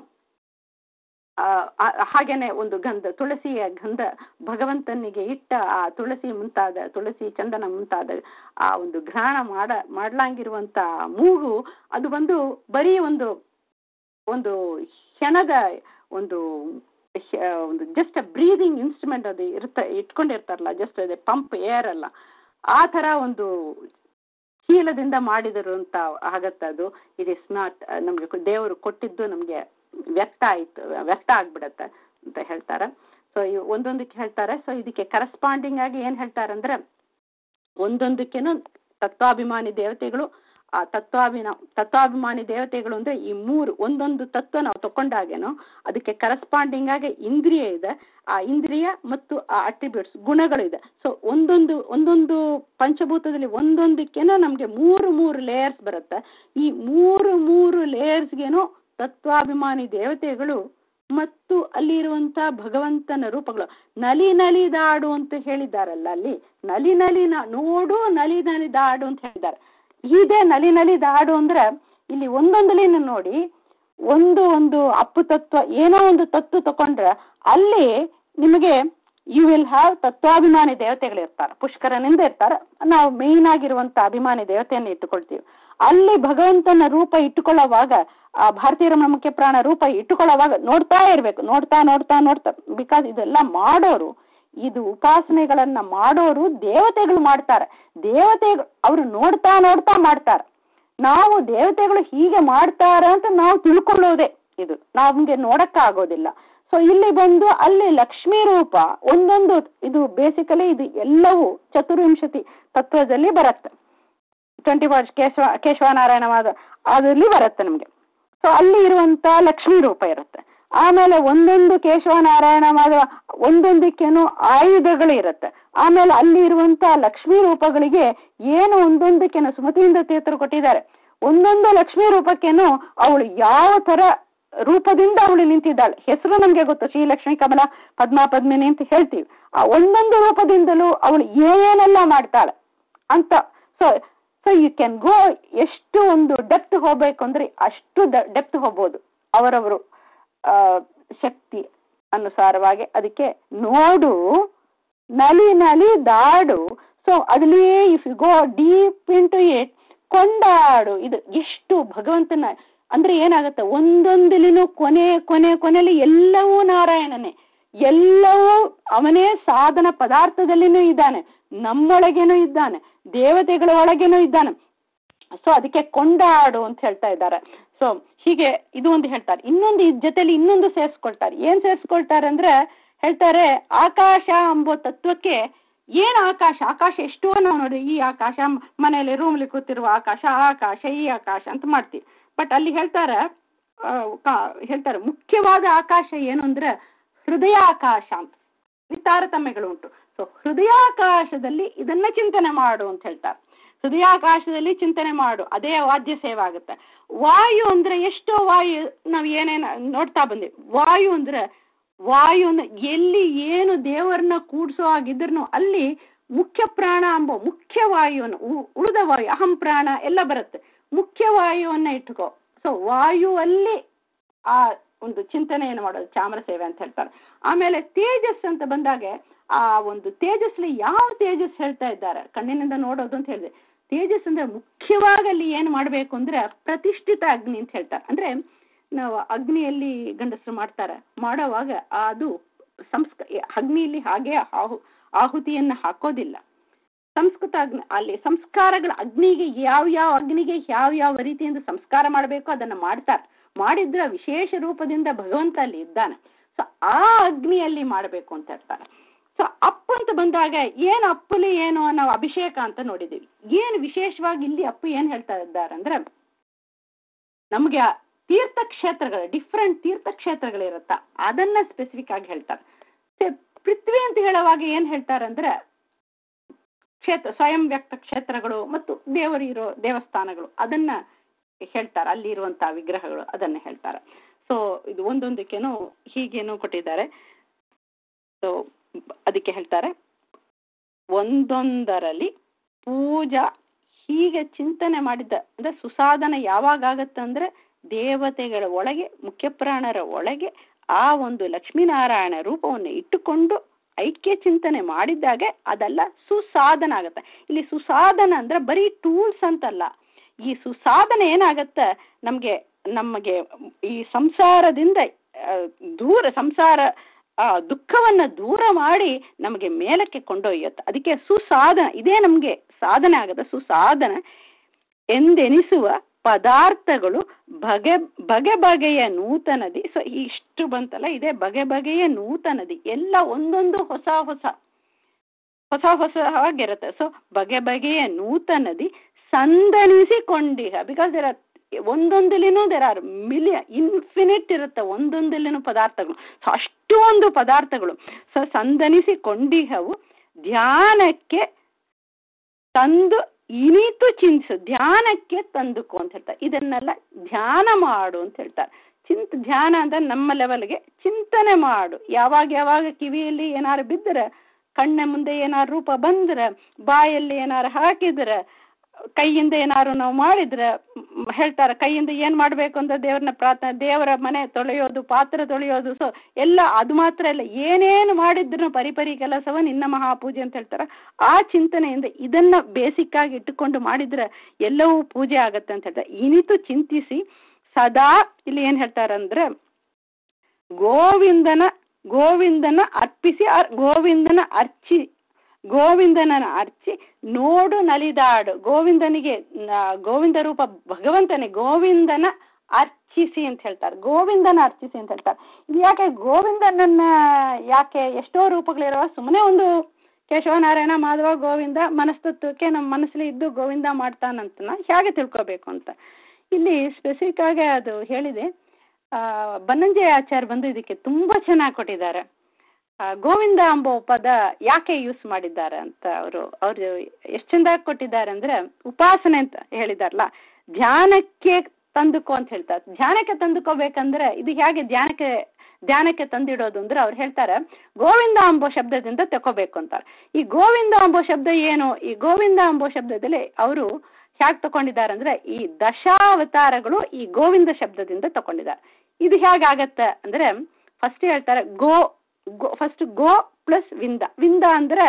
ಆ, ಆ- ಹಾಗೇನೆ ಒಂದು ಗಂಧ ತುಳಸಿಯ ಗಂಧ ಭಗವಂತನಿಗೆ ಇಟ್ಟ ಆ ತುಳಸಿ ಮುಂತಾದ ತುಳಸಿ ಚಂದನ ಮುಂತಾದ ಆ ಒಂದು ಗ್ರಹಣ ಮಾಡ ಮಾಡ್ಲಾಂಗಿರುವಂತ ಮೂಗು ಅದು ಬಂದು ಬರೀ ಒಂದು ಒಂದು ಹೆಣದ ಒಂದು ಹೆ- ಒಂದು ಜಸ್ಟ್ ಬ್ರೀದಿಂಗ್ ಇನ್ಸ್ಟ್ರೂಮೆಂಟ್ ಅದು ಇರ್ತ ಇಟ್ಕೊಂಡಿರ್ತಾರಲ್ಲ ಜಸ್ಟ್ ಅದೇ ಪಂಪ್ ಏರ್ ಅಲ್ಲ ಆ ತರ ಒಂದು ಚೀಲದಿಂದ ಮಾಡಿದರು ಅಂತ ಆಗತ್ತೆ ಅದು ಇಟ್ ಇಸ್ ನಾಟ್ ನಮಗೆ ದೇವರು ಕೊಟ್ಟಿದ್ದು ನಮಗೆ ವ್ಯಕ್ತ ಆಯ್ತು ವ್ಯಕ್ತ ಆಗ್ಬಿಡತ್ತೆ ಅಂತ ಹೇಳ್ತಾರೆ ಸೊ ಒಂದೊಂದಕ್ಕೆ ಹೇಳ್ತಾರೆ ಸೊ ಇದಕ್ಕೆ ಕರೆಸ್ಪಾಂಡಿಂಗ್ ಆಗಿ ಏನ್ ಹೇಳ್ತಾರೆ ಅಂದ್ರೆ ಒಂದೊಂದಕ್ಕೇನು ತತ್ವಾಭಿಮಾನಿ ದೇವತೆಗಳು ಆ ತತ್ವಾಭಿನ ತತ್ವಾಭಿಮಾನಿ ದೇವತೆಗಳು ಅಂದ್ರೆ ಈ ಮೂರು ಒಂದೊಂದು ತತ್ವ ನಾವು ತಕೊಂಡಾಗೇನೋ ಅದಕ್ಕೆ ಕರೆಸ್ಪಾಂಡಿಂಗ್ ಆಗಿ ಇಂದ್ರಿಯ ಇದೆ ಆ ಇಂದ್ರಿಯ ಮತ್ತು ಆ ಅಟ್ರಿಬ್ಯೂಟ್ಸ್ ಗುಣಗಳು ಇದೆ ಸೊ ಒಂದೊಂದು ಒಂದೊಂದು ಪಂಚಭೂತದಲ್ಲಿ ಒಂದೊಂದಕ್ಕೇನೋ ನಮಗೆ ಮೂರು ಮೂರು ಲೇಯರ್ಸ್ ಬರುತ್ತೆ ಈ ಮೂರು ಮೂರು ಲೇಯರ್ಸ್ಗೇನೋ ತತ್ವಾಭಿಮಾನಿ ದೇವತೆಗಳು ಮತ್ತು ಅಲ್ಲಿರುವಂತ ಭಗವಂತನ ರೂಪಗಳು ನಲಿ ನಲಿದಾಡು ಅಂತ ಹೇಳಿದ್ದಾರಲ್ಲ ಅಲ್ಲಿ ನಲಿ ನಲಿ ನಾ- ನೋಡು ನಲಿ ನಲಿದಾಡು ಅಂತ ಹೇಳಿದ್ದಾರೆ ಇದೇ ನಲಿ ನಲಿದಾಡು ಅಂದ್ರೆ ಇಲ್ಲಿ ಒಂದೊಂದಲ್ಲಿ ನೋಡಿ ಒಂದು ಒಂದು ಅಪ್ಪು ತತ್ವ ಏನೋ ಒಂದು ತತ್ವ ತಕೊಂಡ್ರೆ ಅಲ್ಲಿ ನಿಮಗೆ ಯು ವಿಲ್ ಹ್ಯಾವ್ ತತ್ವಾಭಿಮಾನಿ ದೇವತೆಗಳು ಇರ್ತಾರೆ ಪುಷ್ಕರನಿಂದ ಇರ್ತಾರೆ ನಾವು ಮೇನ್ ಆಗಿರುವಂತ ಅಭಿಮಾನಿ ದೇವತೆಯನ್ನು ಇಟ್ಟುಕೊಳ್ತೀವಿ ಅಲ್ಲಿ ಭಗವಂತನ ರೂಪ ಇಟ್ಟುಕೊಳ್ಳುವಾಗ ಆ ಭಾರತೀಯ ರಮಣ ಮುಖ್ಯ ಪ್ರಾಣ ರೂಪ ಇಟ್ಟುಕೊಳ್ಳುವಾಗ ನೋಡ್ತಾ ಇರ್ಬೇಕು ನೋಡ್ತಾ ನೋಡ್ತಾ ನೋಡ್ತಾ ಬಿಕಾಸ್ ಇದೆಲ್ಲ ಮಾಡೋರು ಇದು ಉಪಾಸನೆಗಳನ್ನ ಮಾಡೋರು ದೇವತೆಗಳು ಮಾಡ್ತಾರೆ ದೇವತೆಗಳು ಅವರು ನೋಡ್ತಾ ನೋಡ್ತಾ ಮಾಡ್ತಾರೆ ನಾವು ದೇವತೆಗಳು ಹೀಗೆ ಮಾಡ್ತಾರ ಅಂತ ನಾವು ತಿಳ್ಕೊಳ್ಳೋದೇ ಇದು ನಮ್ಗೆ ನೋಡಕ್ಕಾಗೋದಿಲ್ಲ ಸೊ ಇಲ್ಲಿ ಬಂದು ಅಲ್ಲಿ ಲಕ್ಷ್ಮೀ ರೂಪ ಒಂದೊಂದು ಇದು ಬೇಸಿಕಲಿ ಇದು ಎಲ್ಲವೂ ಚತುರ್ವಿಂಶತಿ ತತ್ವದಲ್ಲಿ ಬರುತ್ತೆ ಟ್ವೆಂಟಿ ವರ್ಸ್ ಕೇಶವ ಕೇಶವನಾರಾಯಣವಾದ ಅದರಲ್ಲಿ ಬರುತ್ತೆ ನಮಗೆ ಸೊ ಅಲ್ಲಿ ಇರುವಂತ ಲಕ್ಷ್ಮೀ ರೂಪ ಇರುತ್ತೆ ಆಮೇಲೆ ಒಂದೊಂದು ಕೇಶವನಾರಾಯಣ ಮಾಧವ ಒಂದೊಂದಕ್ಕೇನು ಆಯುಧಗಳು ಇರುತ್ತೆ ಆಮೇಲೆ ಅಲ್ಲಿ ಇರುವಂತ ಲಕ್ಷ್ಮೀ ರೂಪಗಳಿಗೆ ಏನು ಒಂದೊಂದಕ್ಕೇನು ಸುಮತಿಯಿಂದ ತೀರ್ಥರು ಕೊಟ್ಟಿದ್ದಾರೆ ಒಂದೊಂದು ಲಕ್ಷ್ಮೀ ರೂಪಕ್ಕೇನು ಅವಳು ಯಾವ ತರ ರೂಪದಿಂದ ಅವಳು ನಿಂತಿದ್ದಾಳೆ ಹೆಸರು ನಮ್ಗೆ ಗೊತ್ತು ಶ್ರೀಲಕ್ಷ್ಮಿ ಕಮಲ ಪದ್ಮಾ ಪದ್ಮಿನಿ ಅಂತ ಹೇಳ್ತೀವಿ ಆ ಒಂದೊಂದು ರೂಪದಿಂದಲೂ ಅವಳು ಏನೇನೆಲ್ಲ ಮಾಡ್ತಾಳೆ ಅಂತ so so you can go ಎಷ್ಟು ಒಂದು ಡೆಪ್ತ್ ಹೋಗ್ಬೇಕು ಅಂದ್ರೆ ಅಷ್ಟು ಡೆಪ್ತ್ ಹೋಗ್ಬೋದು ಅವರವರು ಆ, ಶಕ್ತಿ ಅನುಸಾರವಾಗಿ ಅದಕ್ಕೆ ನೋಡು ನಲಿ ನಲಿ ದಾಡು ಸೊ ಅದ್ರಲ್ಲಿ if you go deep into it ಕೊಂಡಾಡು ಇದು ಎಷ್ಟು ಭಗವಂತನ ಅಂದ್ರೆ ಏನಾಗುತ್ತೆ ಒಂದೊಂದಿಲಿನೂ ಕೊನೆ ಕೊನೆ ಕೊನೆಯಲ್ಲಿ ಎಲ್ಲವೂ ನಾರಾಯಣನೇ ಎಲ್ಲವೂ ಅವನೇ ಸಾಧನ ಪದಾರ್ಥದಲ್ಲಿನೂ ಇದ್ದಾನೆ ನಮ್ಮೊಳಗೇನೂ ಇದ್ದಾನೆ ದೇವತೆಗಳ ಒಳಗೇನೂ ಇದ್ದಾನೆ ಸೊ ಅದಕ್ಕೆ ಕೊಂಡಾಡು ಅಂತ ಹೇಳ್ತಾ ಇದ್ದಾರೆ ಸೊ ಹೀಗೆ ಇದು ಒಂದು ಹೇಳ್ತಾರೆ ಇನ್ನೊಂದು ಇದ್ ಜೊತೆಲಿ ಇನ್ನೊಂದು ಸೇರಿಸ್ಕೊಳ್ತಾರೆ ಏನ್ ಸೇರಿಸ್ಕೊಳ್ತಾರೆ ಅಂದ್ರೆ ಹೇಳ್ತಾರೆ ಆಕಾಶ ಎಂಬೋ ತತ್ವಕ್ಕೆ ಏನ್ ಆಕಾಶ ಆಕಾಶ ಎಷ್ಟೋ ನಾವು ನೋಡಿ ಈ ಆಕಾಶ ಮನೆಯಲ್ಲಿ ರೂಮ್ಲಿ ಕೂತಿರುವ ಆಕಾಶ ಆ ಆಕಾಶ ಈ ಆಕಾಶ ಅಂತ ಮಾಡ್ತೀವಿ ಬಟ್ ಅಲ್ಲಿ ಹೇಳ್ತಾರೆ ಆ, ಕಾ- ಹೇಳ್ತಾರೆ ಮುಖ್ಯವಾದ ಆಕಾಶ ಏನು ಅಂದ್ರೆ ಹೃದಯಾಕಾಶ ಅಂತ ಈ ತಾರತಮ್ಯಗಳು ಉಂಟು ಸೊ ಹೃದಯಾಕಾಶದಲ್ಲಿ ಇದನ್ನ ಚಿಂತನೆ ಮಾಡು ಅಂತ ಹೇಳ್ತಾರೆ ಹೃದಯಾಕಾಶದಲ್ಲಿ ಚಿಂತನೆ ಮಾಡು ಅದೇ ವಾದ್ಯ ಸೇವೆ ಆಗುತ್ತೆ ವಾಯು ಅಂದ್ರೆ ಎಷ್ಟೋ ವಾಯು ನಾವು ಏನೇನು ನೋಡ್ತಾ ಬಂದಿವಿ ವಾಯು ಅಂದ್ರೆ ವಾಯು ಅಂದ್ರೆ ಎಲ್ಲಿ ಏನು ದೇವರನ್ನ ಕೂಡಿಸೋ ಆಗಿದ್ರು ಅಲ್ಲಿ ಮುಖ್ಯ ಪ್ರಾಣ ಅಂಬೋ ಮುಖ್ಯ ವಾಯುವನ್ನು ಉಳಿದ ವಾಯು ಅಹಂ ಪ್ರಾಣ ಎಲ್ಲ ಬರುತ್ತೆ ಮುಖ್ಯ ವಾಯುವನ್ನ ಇಟ್ಕೋ ಸೊ ವಾಯುವಲ್ಲಿ ಆ ಒಂದು ಚಿಂತನೆಯನ್ನು ಮಾಡೋದು ಚಾಮರ ಸೇವೆ ಅಂತ ಹೇಳ್ತಾರೆ ಆಮೇಲೆ ತೇಜಸ್ ಅಂತ ಬಂದಾಗ ಆ ಒಂದು ತೇಜಸ್ಲಿ ಯಾವ ತೇಜಸ್ ಹೇಳ್ತಾ ಇದ್ದಾರೆ ಕಣ್ಣಿನಿಂದ ನೋಡೋದು ಅಂತ ಹೇಳಿದೆ ತೇಜಸ್ ಅಂದ್ರೆ ಮುಖ್ಯವಾಗಿ ಅಲ್ಲಿ ಏನು ಮಾಡಬೇಕು ಅಂದ್ರೆ ಪ್ರತಿಷ್ಠಿತ ಅಗ್ನಿ ಅಂತ ಹೇಳ್ತಾರೆ ಅಂದ್ರೆ ನಾವು ಅಗ್ನಿಯಲ್ಲಿ ಗಂಡಸರು ಮಾಡ್ತಾರೆ ಮಾಡೋವಾಗ ಅದು ಸಂಸ್ಕ ಅಗ್ನಿಯಲ್ಲಿ ಹಾಗೆ ಆಹು ಆಹುತಿಯನ್ನ ಹಾಕೋದಿಲ್ಲ ಸಂಸ್ಕೃತ ಅಗ್ನಿ ಅಲ್ಲಿ ಸಂಸ್ಕಾರಗಳ ಅಗ್ನಿಗೆ ಯಾವ ಯಾವ ಅಗ್ನಿಗೆ ಯಾವ ಯಾವ ರೀತಿಯಿಂದ ಸಂಸ್ಕಾರ ಮಾಡಬೇಕು ಅದನ್ನ ಮಾಡ್ತಾರೆ ಮಾಡಿದ್ರೆ ವಿಶೇಷ ರೂಪದಿಂದ ಭಗವಂತ ಅಲ್ಲಿ ಇದ್ದಾನೆ ಸೊ ಆ ಅಗ್ನಿಯಲ್ಲಿ ಮಾಡಬೇಕು ಅಂತ ಹೇಳ್ತಾರೆ ಸೊ ಅಪ್ಪು ಅಂತ ಬಂದಾಗ ಏನು ಅಪ್ಪಲಿ ಏನು ನಾವು ಅಭಿಷೇಕ ಅಂತ ನೋಡಿದೀವಿ ಏನು ವಿಶೇಷವಾಗಿ ಇಲ್ಲಿ ಅಪ್ಪು ಏನ್ ಹೇಳ್ತಾ ಇದ್ದಾರೆ ಅಂದ್ರೆ ನಮಗೆ ತೀರ್ಥಕ್ಷೇತ್ರಗಳು ಡಿಫ್ರೆಂಟ್ ತೀರ್ಥಕ್ಷೇತ್ರಗಳಿರುತ್ತ ಅದನ್ನ ಸ್ಪೆಸಿಫಿಕ್ ಆಗಿ ಹೇಳ್ತಾರೆ ಪೃಥ್ವಿ ಅಂತ ಹೇಳುವಾಗ ಏನ್ ಹೇಳ್ತಾರೆ ಅಂದ್ರೆ ಕ್ಷೇತ್ರ ಸ್ವಯಂ ವ್ಯಕ್ತ ಕ್ಷೇತ್ರಗಳು ಮತ್ತು ದೇವರು ಇರೋ ದೇವಸ್ಥಾನಗಳು ಅದನ್ನ ಹೇಳ್ತಾರೆ ಅಲ್ಲಿ ಇರುವಂತಹ ವಿಗ್ರಹಗಳು ಅದನ್ನ ಹೇಳ್ತಾರೆ ಸೊ ಇದು ಒಂದೊಂದಕ್ಕೇನು ಹೀಗೇನು ಕೊಟ್ಟಿದ್ದಾರೆ ಸೊ ಅದಕ್ಕೆ ಹೇಳ್ತಾರೆ ಒಂದೊಂದರಲ್ಲಿ ಪೂಜಾ ಹೀಗೆ ಚಿಂತನೆ ಮಾಡಿದ್ದ ಅಂದ್ರೆ ಸುಸಾಧನ ಯಾವಾಗ ಆಗತ್ತೆ ಅಂದ್ರೆ ದೇವತೆಗಳ ಒಳಗೆ ಮುಖ್ಯ ಪ್ರಾಣರ ಒಳಗೆ ಆ ಒಂದು ಲಕ್ಷ್ಮೀನಾರಾಯಣ ರೂಪವನ್ನು ಇಟ್ಟುಕೊಂಡು ಐಕ್ಯ ಚಿಂತನೆ ಮಾಡಿದ್ದಾಗೆ ಅದೆಲ್ಲ ಸುಸಾಧನ ಆಗತ್ತೆ ಇಲ್ಲಿ ಸುಸಾಧನ ಅಂದ್ರೆ ಬರೀ ಟೂಲ್ಸ್ ಅಂತಲ್ಲ ಈ ಸುಸಾಧನೆ ಏನಾಗತ್ತೆ ನಮಗೆ ನಮಗೆ ಈ ಸಂಸಾರದಿಂದ ದೂರ ಸಂಸಾರ ಆ ದುಃಖವನ್ನ ದೂರ ಮಾಡಿ ನಮಗೆ ಮೇಲಕ್ಕೆ ಕೊಂಡೊಯ್ಯುತ್ತೆ ಅದಕ್ಕೆ ಸುಸಾಧನ ಇದೇ ನಮಗೆ ಸಾಧನೆ ಆಗತ್ತೆ ಸುಸಾಧನ ಎಂದೆನಿಸುವ ಪದಾರ್ಥಗಳು ಬಗೆ ಬಗೆ ಬಗೆಯ ನೂತನದಿ ಸೊ ಇಷ್ಟು ಬಂತಲ್ಲ ಇದೇ ಬಗೆ ಬಗೆಯ ನೂತನದಿ ಎಲ್ಲ ಒಂದೊಂದು ಹೊಸ ಹೊಸ ಹೊಸ ಹೊಸವಾಗಿರುತ್ತೆ ಸೊ ಬಗೆ ಬಗೆಯ ನೂತನದಿ ಸಂದಣಿಸಿಕೊಂಡಿಹ ಬಿಕಾಸ್ ದೇರ್ ಆರ್ ಒಂದೊಂದಲಿನೂ ದೇರ್ ಆರ್ ಮಿಲಿಯನ್ ಇನ್ಫಿನಿಟ್ ಇರುತ್ತೆ ಒಂದೊಂದಲಿನೂ ಪದಾರ್ಥಗಳು ಸೊ ಅಷ್ಟೊಂದು ಪದಾರ್ಥಗಳು ಸೊ ಸಂದಣಿಸಿಕೊಂಡಿಹವು ಧ್ಯಾನಕ್ಕೆ ತಂದು ಇನಿತು ಚಿಂತಿಸು ಧ್ಯಾನಕ್ಕೆ ತಂದುಕೋ ಅಂತ ಹೇಳ್ತಾರೆ ಇದನ್ನೆಲ್ಲ ಧ್ಯಾನ ಮಾಡು ಅಂತ ಹೇಳ್ತಾರೆ ಚಿಂತ ಧ್ಯಾನ ಅಂದ್ರೆ ನಮ್ಮ ಲೆವೆಲ್ಗೆ ಚಿಂತನೆ ಮಾಡು ಯಾವಾಗ ಯಾವಾಗ ಕಿವಿಯಲ್ಲಿ ಏನಾರು ಬಿದ್ದರೆ ಕಣ್ಣ ಮುಂದೆ ಏನಾರು ರೂಪ ಬಂದ್ರೆ ಬಾಯಲ್ಲಿ ಏನಾರು ಹಾಕಿದ್ರೆ ಕೈಯಿಂದ ಏನಾರು ನಾವು ಮಾಡಿದ್ರೆ ಹೇಳ್ತಾರೆ ಕೈಯಿಂದ ಏನು ಮಾಡಬೇಕು ಅಂತ ದೇವ್ರನ್ನ ಪ್ರಾರ್ಥನೆ ದೇವರ ಮನೆ ತೊಳೆಯೋದು ಪಾತ್ರ ತೊಳೆಯೋದು ಸೊ ಎಲ್ಲ ಅದು ಮಾತ್ರ ಇಲ್ಲ ಏನೇನು ಮಾಡಿದ್ರು ಪರಿಪರಿ ಕೆಲಸವ ನಿನ್ನ ಮಹಾಪೂಜೆ ಅಂತ ಹೇಳ್ತಾರೆ ಆ ಚಿಂತನೆಯಿಂದ ಇದನ್ನ ಬೇಸಿಕ್ ಆಗಿ ಇಟ್ಟುಕೊಂಡು ಮಾಡಿದ್ರೆ ಎಲ್ಲವೂ ಪೂಜೆ ಆಗತ್ತೆ ಅಂತ ಹೇಳ್ತಾರೆ ಇನಿತು ಚಿಂತಿಸಿ ಸದಾ ಇಲ್ಲಿ ಏನ್ ಹೇಳ್ತಾರಂದ್ರೆ ಗೋವಿಂದನ ಗೋವಿಂದನ ಅರ್ಪಿಸಿ ಗೋವಿಂದನ ಅರ್ಚಿ ಗೋವಿಂದನ ಅರ್ಚಿ ನೋಡು ನಲಿದಾಡು ಗೋವಿಂದನಿಗೆ ಗೋವಿಂದ ರೂಪ ಭಗವಂತನೇ ಗೋವಿಂದನ ಅರ್ಚಿಸಿ ಅಂತ ಹೇಳ್ತಾರೆ ಗೋವಿಂದನ ಅರ್ಚಿಸಿ ಅಂತ ಹೇಳ್ತಾರೆ ಇದು ಯಾಕೆ ಗೋವಿಂದನನ್ನ ಯಾಕೆ ಎಷ್ಟೋ ರೂಪಗಳಿರುವ ಸುಮ್ಮನೆ ಒಂದು ಕೇಶವನಾರಾಯಣ ಮಾಧವ ಗೋವಿಂದ ಮನಸ್ತತ್ವಕ್ಕೆ ನಮ್ಮ ಮನಸ್ಸಲ್ಲಿ ಇದ್ದು ಗೋವಿಂದ ಮಾಡ್ತಾನಂತನ ಹೇಗೆ ತಿಳ್ಕೊಬೇಕು ಅಂತ ಇಲ್ಲಿ ಸ್ಪೆಸಿಫಿಕ್ ಆಗಿ ಅದು ಹೇಳಿದೆ ಬನ್ನಂಜಯ ಆಚಾರ್ಯ ಬಂದು ಇದಕ್ಕೆ ತುಂಬ ಚೆನ್ನಾಗಿ ಕೊಟ್ಟಿದ್ದಾರೆ ಗೋವಿಂದ ಎಂಬ ಪದ ಯಾಕೆ ಯೂಸ್ ಮಾಡಿದ್ದಾರೆ ಅಂತ ಅವರು ಅವರು ಎಷ್ಟು ಚೆಂದಾಗಿ ಕೊಟ್ಟಿದ್ದಾರೆ ಅಂದ್ರೆ ಉಪಾಸನೆ ಅಂತ ಹೇಳಿದಾರಲ್ಲ ಧ್ಯಾನಕ್ಕೆ ತಂದುಕೋ ಅಂತ ಹೇಳ್ತಾರೆ ಧ್ಯಾನಕ್ಕೆ ತಂದುಕೋಬೇಕಂದ್ರೆ ಇದು ಹೇಗೆ ಧ್ಯಾನಕ್ಕೆ ಧ್ಯಾನಕ್ಕೆ ತಂದಿಡೋದು ಅಂದ್ರೆ ಅವ್ರು ಹೇಳ್ತಾರೆ ಗೋವಿಂದ ಅಂಬೋ ಶಬ್ದದಿಂದ ತಕೋಬೇಕು ಅಂತಾರೆ ಈ ಗೋವಿಂದ ಅಂಬೋ ಶಬ್ದ ಏನು ಈ ಗೋವಿಂದ ಅಂಬೋ ಶಬ್ದದಲ್ಲಿ ಅವರು ಹೇಗೆ ತಗೊಂಡಿದ್ದಾರೆ ಅಂದ್ರೆ ಈ ದಶಾವತಾರಗಳು ಈ ಗೋವಿಂದ ಶಬ್ದದಿಂದ ತಗೊಂಡಿದ್ದಾರೆ ಇದು ಹೇಗಾಗತ್ತೆ ಅಂದ್ರೆ ಫಸ್ಟ್ ಹೇಳ್ತಾರೆ ಗೋ ಗೋ ಫಸ್ಟ್ ಗೋ ಪ್ಲಸ್ ವಿಂದ ವಿಂದ ಅಂದ್ರೆ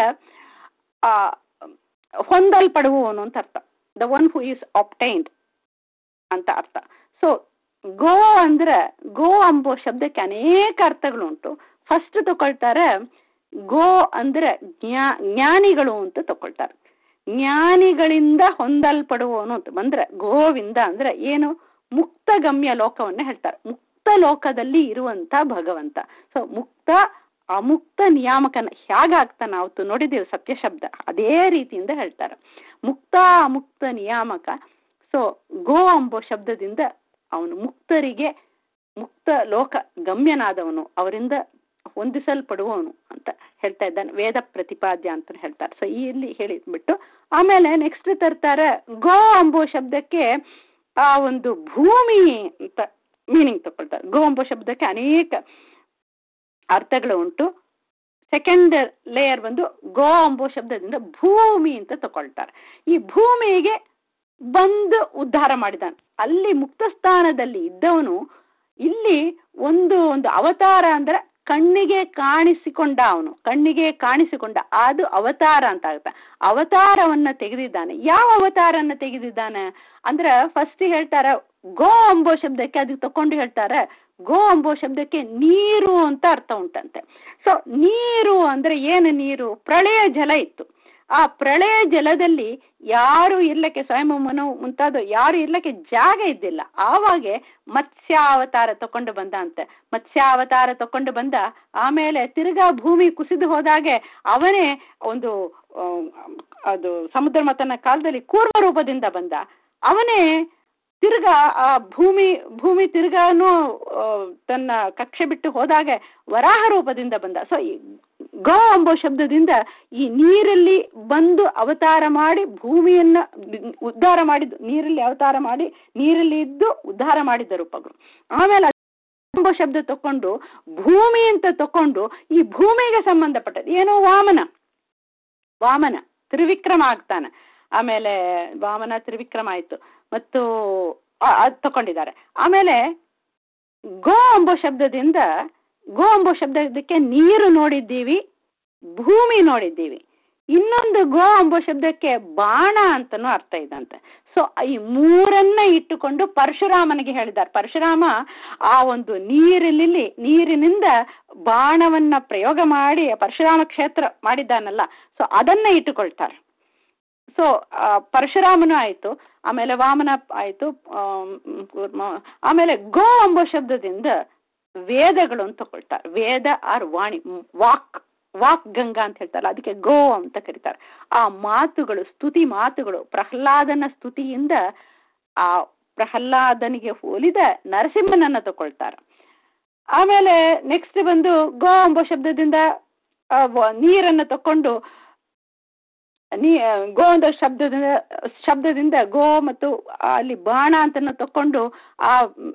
ಹೊಂದಲ್ಪಡುವವನು ಅಂತ ಅರ್ಥ the one who is obtained ಅಂತ ಅರ್ಥ ಸೊ ಗೋ ಅಂದ್ರೆ ಗೋ ಅಂಬೋ ಶಬ್ದಕ್ಕೆ ಅನೇಕ ಅರ್ಥಗಳುಂಟು ಫಸ್ಟ್ ತಗೊಳ್ತಾರೆ ಗೋ ಅಂದ್ರೆ ಜ್ಞಾ ಜ್ಞಾನಿಗಳು ಅಂತ ತಗೊಳ್ತಾರೆ ಜ್ಞಾನಿಗಳಿಂದ ಹೊಂದಲ್ಪಡುವವನು ಅಂತ ಬಂದ್ರೆ ಗೋವಿಂದ ಅಂದ್ರೆ ಏನು ಮುಕ್ತ ಗಮ್ಯ ಲೋಕವನ್ನ ಹೇಳ್ತಾರೆ ಮುಕ್ತ ಲೋಕದಲ್ಲಿ ಇರುವಂತ ಭಗವಂತ ಸೊ ಮುಕ್ತ ಅಮುಕ್ತ ನಿಯಾಮಕನ ಹೇಗಾಗ್ತಾನ ಅವತ್ತು ನೋಡಿದ್ದೇವೆ ಸತ್ಯ ಶಬ್ದ ಅದೇ ರೀತಿಯಿಂದ ಹೇಳ್ತಾರೆ ಮುಕ್ತ ಅಮುಕ್ತ ನಿಯಾಮಕ ಸೊ ಗೋ ಅಂಬೋ ಶಬ್ದದಿಂದ ಅವನು ಮುಕ್ತರಿಗೆ ಮುಕ್ತ ಲೋಕ ಗಮ್ಯನಾದವನು ಅವರಿಂದ ಹೊಂದಿಸಲ್ಪಡುವವನು ಅಂತ ಹೇಳ್ತಾ ಇದ್ದಾನೆ ವೇದ ಪ್ರತಿಪಾದ್ಯ ಅಂತ ಹೇಳ್ತಾರೆ ಸೊ ಇಲ್ಲಿ ಹೇಳಿದ್ಬಿಟ್ಟು ಆಮೇಲೆ ನೆಕ್ಸ್ಟ್ ತರ್ತಾರೆ ಗೋ ಅಂಬೋ ಶಬ್ದಕ್ಕೆ ಆ ಒಂದು ಭೂಮಿ ಅಂತ ಮೀನಿಂಗ್ ತಗೊಳ್ತಾರೆ ಗೋ ಎಂಬ ಶಬ್ದಕ್ಕೆ ಅನೇಕ ಅರ್ಥಗಳು ಉಂಟು ಸೆಕೆಂಡ್ ಲೇಯರ್ ಬಂದು ಗೋ ಎಂಬೋ ಶಬ್ದದಿಂದ ಭೂಮಿ ಅಂತ ತಗೊಳ್ತಾರೆ ಈ ಭೂಮಿಗೆ ಬಂದು ಉದ್ಧಾರ ಮಾಡಿದಾನೆ ಅಲ್ಲಿ ಮುಕ್ತ ಸ್ಥಾನದಲ್ಲಿ ಇದ್ದವನು ಇಲ್ಲಿ ಒಂದು ಒಂದು ಅವತಾರ ಅಂದ್ರೆ ಕಣ್ಣಿಗೆ ಕಾಣಿಸಿಕೊಂಡ ಅವನು ಕಣ್ಣಿಗೆ ಕಾಣಿಸಿಕೊಂಡ ಅದು ಅವತಾರ ಅಂತ ಆಗುತ್ತೆ ಅವತಾರವನ್ನ ತೆಗೆದಿದ್ದಾನೆ ಯಾವ ಅವತಾರನ್ನ ತೆಗೆದಿದ್ದಾನೆ ಅಂದ್ರೆ ಫಸ್ಟ್ ಹೇಳ್ತಾರ ಗೋ ಎಂಬೋ ಶಬ್ದಕ್ಕೆ ಅದಕ್ಕೆ ತಕೊಂಡು ಹೇಳ್ತಾರೆ ಗೋ ಎಂಬೋ ಶಬ್ದಕ್ಕೆ ನೀರು ಅಂತ ಅರ್ಥ ಉಂಟಂತೆ ಸೊ ನೀರು ಅಂದ್ರೆ ಏನು ನೀರು ಪ್ರಳಯ ಜಲ ಇತ್ತು ಆ ಪ್ರಳಯ ಜಲದಲ್ಲಿ ಯಾರು ಇರ್ಲಕ್ಕೆ ಸ್ವಯಂಮನು ಮುಂತಾದ ಯಾರು ಇರ್ಲಕ್ಕೆ ಜಾಗ ಇದ್ದಿಲ್ಲ ಆವಾಗೆ ಮತ್ಸ್ಯಾವತಾರ ತಕೊಂಡು ಬಂದ ಅಂತೆ ಮತ್ಸ್ಯಾವತಾರ ತಕೊಂಡು ಬಂದ ಆಮೇಲೆ ತಿರ್ಗಾ ಭೂಮಿ ಕುಸಿದು ಹೋದಾಗೆ ಅವನೇ ಒಂದು ಅದು ಸಮುದ್ರ ಮತನ ಕಾಲದಲ್ಲಿ ಕೂರ್ಮ ರೂಪದಿಂದ ಬಂದ ಅವನೇ ತಿರ್ಗಾ ಆ ಭೂಮಿ ಭೂಮಿ ತಿರ್ಗಾನು ತನ್ನ ಕಕ್ಷೆ ಬಿಟ್ಟು ಹೋದಾಗೆ ವರಾಹ ರೂಪದಿಂದ ಬಂದ ಸೊ ಗೋ ಎಂಬ ಶಬ್ದದಿಂದ ಈ ನೀರಲ್ಲಿ ಬಂದು ಅವತಾರ ಮಾಡಿ ಭೂಮಿಯನ್ನ ಉದ್ಧಾರ ಮಾಡಿದ್ದು ನೀರಲ್ಲಿ ಅವತಾರ ಮಾಡಿ ನೀರಲ್ಲಿ ಇದ್ದು ಉದ್ಧಾರ ಮಾಡಿದ್ದ ರೂಪಗಳು ಆಮೇಲೆ ಎಂಬ ಶಬ್ದ ತಕೊಂಡು ಭೂಮಿ ಅಂತ ತಕೊಂಡು ಈ ಭೂಮಿಗೆ ಸಂಬಂಧಪಟ್ಟದ್ದು ಏನೋ ವಾಮನ ವಾಮನ ತ್ರಿವಿಕ್ರಮ ಆಗ್ತಾನೆ ಆಮೇಲೆ ವಾಮನ ತ್ರಿವಿಕ್ರಮ ಆಯ್ತು ಮತ್ತು ಅದು ತಕೊಂಡಿದ್ದಾರೆ ಆಮೇಲೆ ಗೋ ಎಂಬ ಶಬ್ದದಿಂದ ಗೋ ಎಂಬ ಶಬ್ದಕ್ಕೆ ನೀರು ನೋಡಿದ್ದೀವಿ ಭೂಮಿ ನೋಡಿದ್ದೀವಿ ಇನ್ನೊಂದು ಗೋ ಎಂಬ ಶಬ್ದಕ್ಕೆ ಬಾಣ ಅಂತನೂ ಅರ್ಥ ಇದಂತೆ ಸೊ ಈ ಮೂರನ್ನ ಇಟ್ಟುಕೊಂಡು ಪರಶುರಾಮನಿಗೆ ಹೇಳಿದ್ದಾರೆ ಪರಶುರಾಮ ಆ ಒಂದು ನೀರಿನಲ್ಲಿ ನೀರಿನಿಂದ ಬಾಣವನ್ನ ಪ್ರಯೋಗ ಮಾಡಿ ಪರಶುರಾಮ ಕ್ಷೇತ್ರ ಮಾಡಿದ್ದಾನಲ್ಲ ಸೊ ಅದನ್ನ ಇಟ್ಟುಕೊಳ್ತಾರೆ ಸೊ ಪರಶುರಾಮನು ಆಯಿತು ಆಮೇಲೆ ವಾಮನ ಆಯಿತು ಆಮೇಲೆ ಗೋ ಎಂಬ ಶಬ್ದದಿಂದ ವೇದಗಳು ಅಂತ ತಗೊಳ್ತಾರೆ ವೇದ ಆರ್ ವಾಣಿ ವಾಕ್ ವಾಕ್ ಗಂಗಾ ಅಂತ ಹೇಳ್ತಾರೆ ಅದಕ್ಕೆ ಗೋ ಅಂತ ಕರೀತಾರೆ ಆ ಮಾತುಗಳು ಸ್ತುತಿ ಮಾತುಗಳು ಪ್ರಹ್ಲಾದನ ಸ್ತುತಿಯಿಂದ ಆ ಪ್ರಹ್ಲಾದನಿಗೆ ಹೋಲಿದ ನರಸಿಂಹನನ್ನ ತಗೊಳ್ತಾರೆ ಆಮೇಲೆ ನೆಕ್ಸ್ಟ್ ಬಂದು ಗೋ ಎಂಬ ಶಬ್ದದಿಂದ ನೀರನ್ನು ತಕೊಂಡು ನೀ ಗೋ ಅಂತ ಶಬ್ದದಿಂದ ಶಬ್ದದಿಂದ ಗೋ ಮತ್ತು ಅಲ್ಲಿ ಬಾಣ ಅಂತನ ತಕೊಂಡು ಆ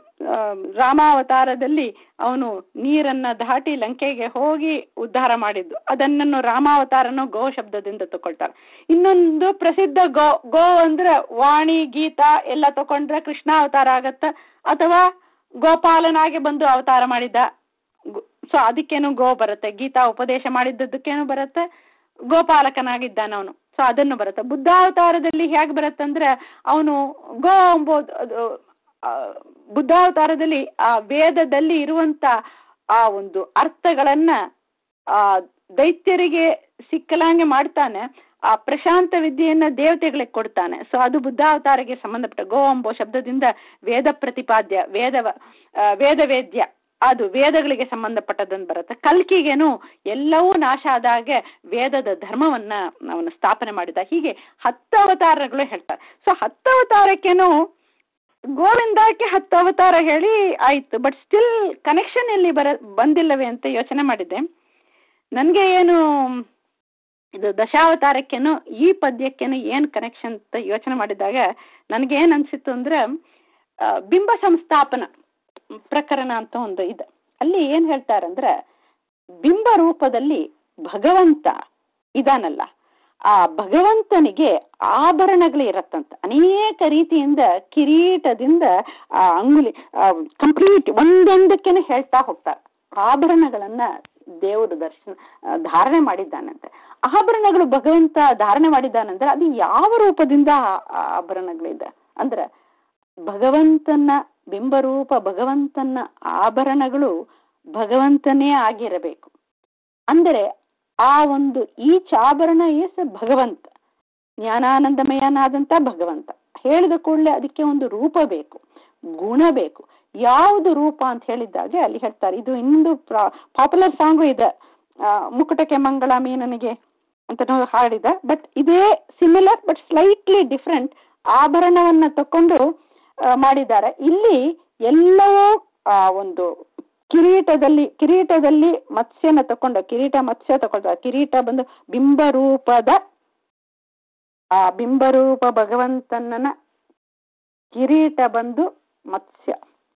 ರಾಮಾವತಾರದಲ್ಲಿ ಅವನು ನೀರನ್ನ ದಾಟಿ ಲಂಕೆಗೆ ಹೋಗಿ ಉದ್ಧಾರ ಮಾಡಿದ್ದು ಅದನ್ನು ರಾಮಾವತಾರನು ಗೋ ಶಬ್ದದಿಂದ ತಗೊಳ್ತಾರೆ ಇನ್ನೊಂದು ಪ್ರಸಿದ್ಧ ಗೋ ಗೋ ಅಂದ್ರೆ ವಾಣಿ ಗೀತಾ ಎಲ್ಲ ತಕೊಂಡ್ರೆ ಕೃಷ್ಣಾವತಾರ ಆಗತ್ತ ಅಥವಾ ಗೋಪಾಲನಾಗಿ ಬಂದು ಅವತಾರ ಮಾಡಿದ್ದ ಸೊ ಅದಕ್ಕೇನು ಗೋ ಬರುತ್ತೆ ಗೀತಾ ಉಪದೇಶ ಮಾಡಿದ್ದಕ್ಕೇನು ಬರುತ್ತೆ ಗೋಪಾಲಕನಾಗಿದ್ದಾನ ಅವನು ಸೊ ಅದನ್ನು ಬರುತ್ತೆ ಬುದ್ಧಾವತಾರದಲ್ಲಿ ಹೇಗೆ ಬರುತ್ತಂದ್ರೆ ಅವನು ಗೋ ಎಂಬುದು ಅದು ಬುದ್ಧಾವತಾರದಲ್ಲಿ ಆ ವೇದದಲ್ಲಿ ಇರುವಂತ ಆ ಒಂದು ಅರ್ಥಗಳನ್ನ ಆ ದೈತ್ಯರಿಗೆ ಸಿಕ್ಕಲಾಂಗೆ ಮಾಡ್ತಾನೆ ಆ ಪ್ರಶಾಂತ ವಿದ್ಯೆಯನ್ನ ದೇವತೆಗಳಿಗೆ ಕೊಡ್ತಾನೆ ಸೊ ಅದು ಬುದ್ಧಾವತಾರಕ್ಕೆ ಸಂಬಂಧಪಟ್ಟ ಗೋ ಎಂಬ ಶಬ್ದದಿಂದ ವೇದ ಪ್ರತಿಪಾದ್ಯ ವೇದ ವೇದ ವೇದ್ಯ ಅದು ವೇದಗಳಿಗೆ ಸಂಬಂಧಪಟ್ಟದನ್ನು ಬರುತ್ತೆ ಕಲ್ಕಿಗೇನು ಎಲ್ಲವೂ ನಾಶ ಆದಾಗೆ ವೇದದ ಧರ್ಮವನ್ನ ಅವನು ಸ್ಥಾಪನೆ ಮಾಡಿದ ಹೀಗೆ ಹತ್ತು ಅವತಾರಗಳು ಹೇಳ್ತಾರೆ ಸೊ ಹತ್ತು ಅವತಾರಕ್ಕೇನು ಗೋವಿಂದಕ್ಕೆ ಹತ್ತು ಅವತಾರ ಹೇಳಿ ಆಯ್ತು ಬಟ್ ಸ್ಟಿಲ್ ಕನೆಕ್ಷನ್ ಎಲ್ಲಿ ಬರ ಬಂದಿಲ್ಲವೇ ಅಂತ ಯೋಚನೆ ಮಾಡಿದ್ದೆ ನನಗೆ ಏನು ಇದು ದಶಾವತಾರಕ್ಕೇನು ಈ ಪದ್ಯಕ್ಕೇನು ಏನು ಕನೆಕ್ಷನ್ ಅಂತ ಯೋಚನೆ ಮಾಡಿದಾಗ ನನಗೇನು ಅನಿಸಿತ್ತು ಅಂದ್ರೆ ಬಿಂಬ ಸಂಸ್ಥಾಪನ ಪ್ರಕರಣ ಅಂತ ಒಂದು ಇದೆ ಅಲ್ಲಿ ಏನ್ ಹೇಳ್ತಾರಂದ್ರೆ ಬಿಂಬ ರೂಪದಲ್ಲಿ ಭಗವಂತ ಇದಾನಲ್ಲ ಆ ಭಗವಂತನಿಗೆ ಆಭರಣಗಳು ಇರತ್ತಂತ ಅನೇಕ ರೀತಿಯಿಂದ ಕಿರೀಟದಿಂದ ಆ ಅಂಗುಲಿ ಕಂಪ್ಲೀಟ್ ಒಂದೊಂದಕ್ಕೇನೆ ಹೇಳ್ತಾ ಹೋಗ್ತಾರೆ ಆಭರಣಗಳನ್ನ ದೇವರು ದರ್ಶನ ಧಾರಣೆ ಮಾಡಿದ್ದಾನಂತೆ ಆಭರಣಗಳು ಭಗವಂತ ಧಾರಣೆ ಮಾಡಿದ್ದಾನಂದ್ರೆ ಅದು ಯಾವ ರೂಪದಿಂದ ಆಭರಣಗಳಿದೆ ಅಂದ್ರೆ ಭಗವಂತನ ಬಿಂಬರೂಪ ಭಗವಂತನ ಆಭರಣಗಳು ಭಗವಂತನೇ ಆಗಿರಬೇಕು ಅಂದರೆ ಆ ಒಂದು ಈ ಚಾಭರಣ ಎಸ್ ಭಗವಂತ ಜ್ಞಾನಾನಂದಮಯನಾದಂಥ ಭಗವಂತ ಹೇಳಿದ ಕೂಡಲೇ ಅದಕ್ಕೆ ಒಂದು ರೂಪ ಬೇಕು ಗುಣ ಬೇಕು ಯಾವುದು ರೂಪ ಅಂತ ಹೇಳಿದ್ದಾಗೆ ಅಲ್ಲಿ ಹೇಳ್ತಾರೆ ಇದು ಇಂದು ಪಾಪ್ಯುಲರ್ ಸಾಂಗು ಇದೆ ಮುಕುಟಕ್ಕೆ ಮಂಗಳ ಮೀನನಿಗೆ ಅಂತ ಹಾಡಿದ ಬಟ್ ಇದೇ ಸಿಮಿಲರ್ ಬಟ್ ಸ್ಲೈಟ್ಲಿ ಡಿಫ್ರೆಂಟ್ ಆಭರಣವನ್ನ ತಕೊಂಡು ಮಾಡಿದ್ದಾರೆ ಇಲ್ಲಿ ಎಲ್ಲವೂ ಆ ಒಂದು ಕಿರೀಟದಲ್ಲಿ ಕಿರೀಟದಲ್ಲಿ ಮತ್ಸ್ಯನ ತಕೊಂಡ ಕಿರೀಟ ಮತ್ಸ್ಯ ತಕೊಳ್ತಾರೆ ಕಿರೀಟ ಬಂದು ಬಿಂಬರೂಪದ ಆ ಬಿಂಬರೂಪ ಭಗವಂತನ ಕಿರೀಟ ಬಂದು ಮತ್ಸ್ಯ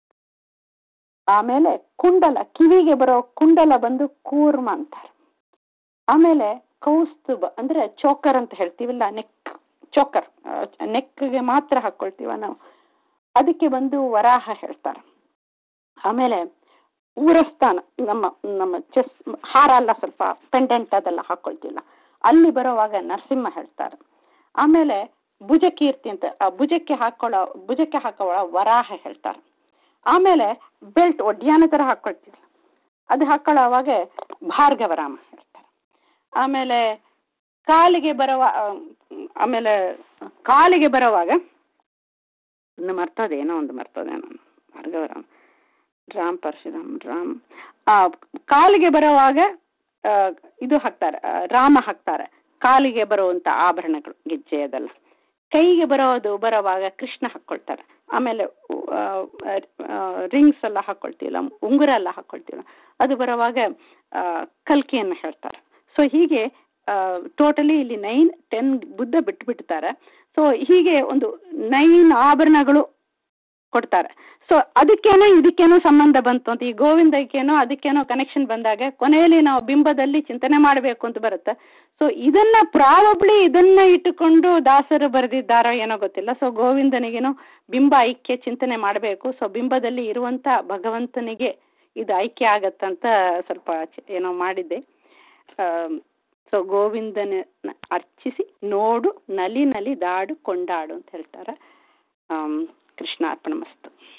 ಆಮೇಲೆ ಕುಂಡಲ ಕಿವಿಗೆ ಬರೋ ಕುಂಡಲ ಬಂದು ಕೂರ್ಮ ಅಂತಾರೆ ಆಮೇಲೆ ಕೌಸ್ತುಭ ಅಂದ್ರೆ ಚೋಕರ್ ಅಂತ ಹೇಳ್ತೀವಲ್ಲ ನೆಕ್ ಚೋಕರ್ ನೆಕ್ಗೆ ಮಾತ್ರ ಹಾಕೊಳ್ತೀವ ನಾವು ಅದಕ್ಕೆ ಬಂದು ವರಾಹ ಹೇಳ್ತಾರೆ ಆಮೇಲೆ ಊರಸ್ಥಾನ ನಮ್ಮ ನಮ್ಮ ಚೆಸ್ ಹಾರ ಎಲ್ಲ ಸ್ವಲ್ಪ ಪೆಂಡೆಂಟ್ ಅದೆಲ್ಲ ಹಾಕೊಳ್ತಿಲ್ಲ ಅಲ್ಲಿ ಬರೋವಾಗ ನರಸಿಂಹ ಹೇಳ್ತಾರೆ ಆಮೇಲೆ ಭುಜಕೀರ್ತಿ ಅಂತ ಆ ಭುಜಕ್ಕೆ ಹಾಕೊಳ್ಳೋ ಭುಜಕ್ಕೆ ಹಾಕೊಳ್ಳೋ ವರಾಹ ಹೇಳ್ತಾರೆ ಆಮೇಲೆ ಬೆಲ್ಟ್ ಒಡ್ಯಾನ ಥರ ಹಾಕೊಳ್ತೀವಿ ಅದು ಹಾಕೊಳ್ಳೋವಾಗ ಭಾರ್ಗವರಾಮ ಹೇಳ್ತಾರೆ ಆಮೇಲೆ ಕಾಲಿಗೆ ಬರುವ ಆಮೇಲೆ ಕಾಲಿಗೆ ಬರೋವಾಗ ಒಂದು ಮರ್ತೋದೇನೋ ಒಂದು ಮರ್ತೋದೇನೋ ಭಾರ್ಗವರಾಮ ರಾಮ್ ಪರಶುರಾಮ್ ರಾಮ್ ಆ ಕಾಲಿಗೆ ಬರುವಾಗ ಇದು ಹಾಕ್ತಾರೆ ರಾಮ ಹಾಕ್ತಾರೆ ಕಾಲಿಗೆ ಬರುವಂತ ಆಭರಣಗಳು ಗೆಜ್ಜೆ ಅದೆಲ್ಲ ಕೈಗೆ ಬರೋದು ಬರೋವಾಗ ಕೃಷ್ಣ ಹಾಕ್ಕೊಳ್ತಾರೆ ಆಮೇಲೆ ರಿಂಗ್ಸ್ ಎಲ್ಲ ಹಾಕ್ಕೊಳ್ತೀವಲ್ಲ ಉಂಗುರ ಎಲ್ಲ ಹಾಕ್ಕೊಳ್ತೀವಲ್ಲ ಅದು ಬರೋವಾಗ ಕಲ್ಕಿಯನ್ನು ಹೇಳ್ತಾರೆ ಸೊ ಹೀಗೆ ಟೋಟಲಿ ಇಲ್ಲಿ ನೈನ್ ಟೆನ್ ಬುದ್ಧ ಬಿಟ್ಬಿಡ್ತಾರೆ ಸೊ ಹೀಗೆ ಒಂದು ನೈನ್ ಆಭರಣಗಳು ಕೊಡ್ತಾರೆ ಸೊ ಅದಕ್ಕೇನೋ ಇದಕ್ಕೇನೋ ಸಂಬಂಧ ಬಂತು ಅಂತ ಈ ಗೋವಿಂದಕ್ಕೇನೋ ಅದಕ್ಕೇನೋ ಕನೆಕ್ಷನ್ ಬಂದಾಗ ಕೊನೆಯಲ್ಲಿ ನಾವು ಬಿಂಬದಲ್ಲಿ ಚಿಂತನೆ ಮಾಡಬೇಕು ಅಂತ ಬರುತ್ತೆ ಸೊ ಇದನ್ನ ಪ್ರಾಬಬ್ಲಿ ಇದನ್ನ ಇಟ್ಟುಕೊಂಡು ದಾಸರು ಬರೆದಿದ್ದಾರೋ ಏನೋ ಗೊತ್ತಿಲ್ಲ ಸೊ ಗೋವಿಂದನಿಗೇನೋ ಬಿಂಬ ಐಕ್ಯ ಚಿಂತನೆ ಮಾಡಬೇಕು ಸೊ ಬಿಂಬದಲ್ಲಿ ಇರುವಂತ ಭಗವಂತನಿಗೆ ಇದು ಐಕ್ಯ ಆಗತ್ತಂತ ಸ್ವಲ್ಪ ಏನೋ ಮಾಡಿದ್ದೆ ಸೊ ಗೋವಿಂದನ ಅರ್ಚಿಸಿ ನೋಡು ನಲಿ ನಲಿ ದಾಡು ಕೊಂಡಾಡು ಅಂತ ಹೇಳ್ತಾರೆ ಕೃಷ್ಣ ಅರ್ಪಣ ಮಸ್ತು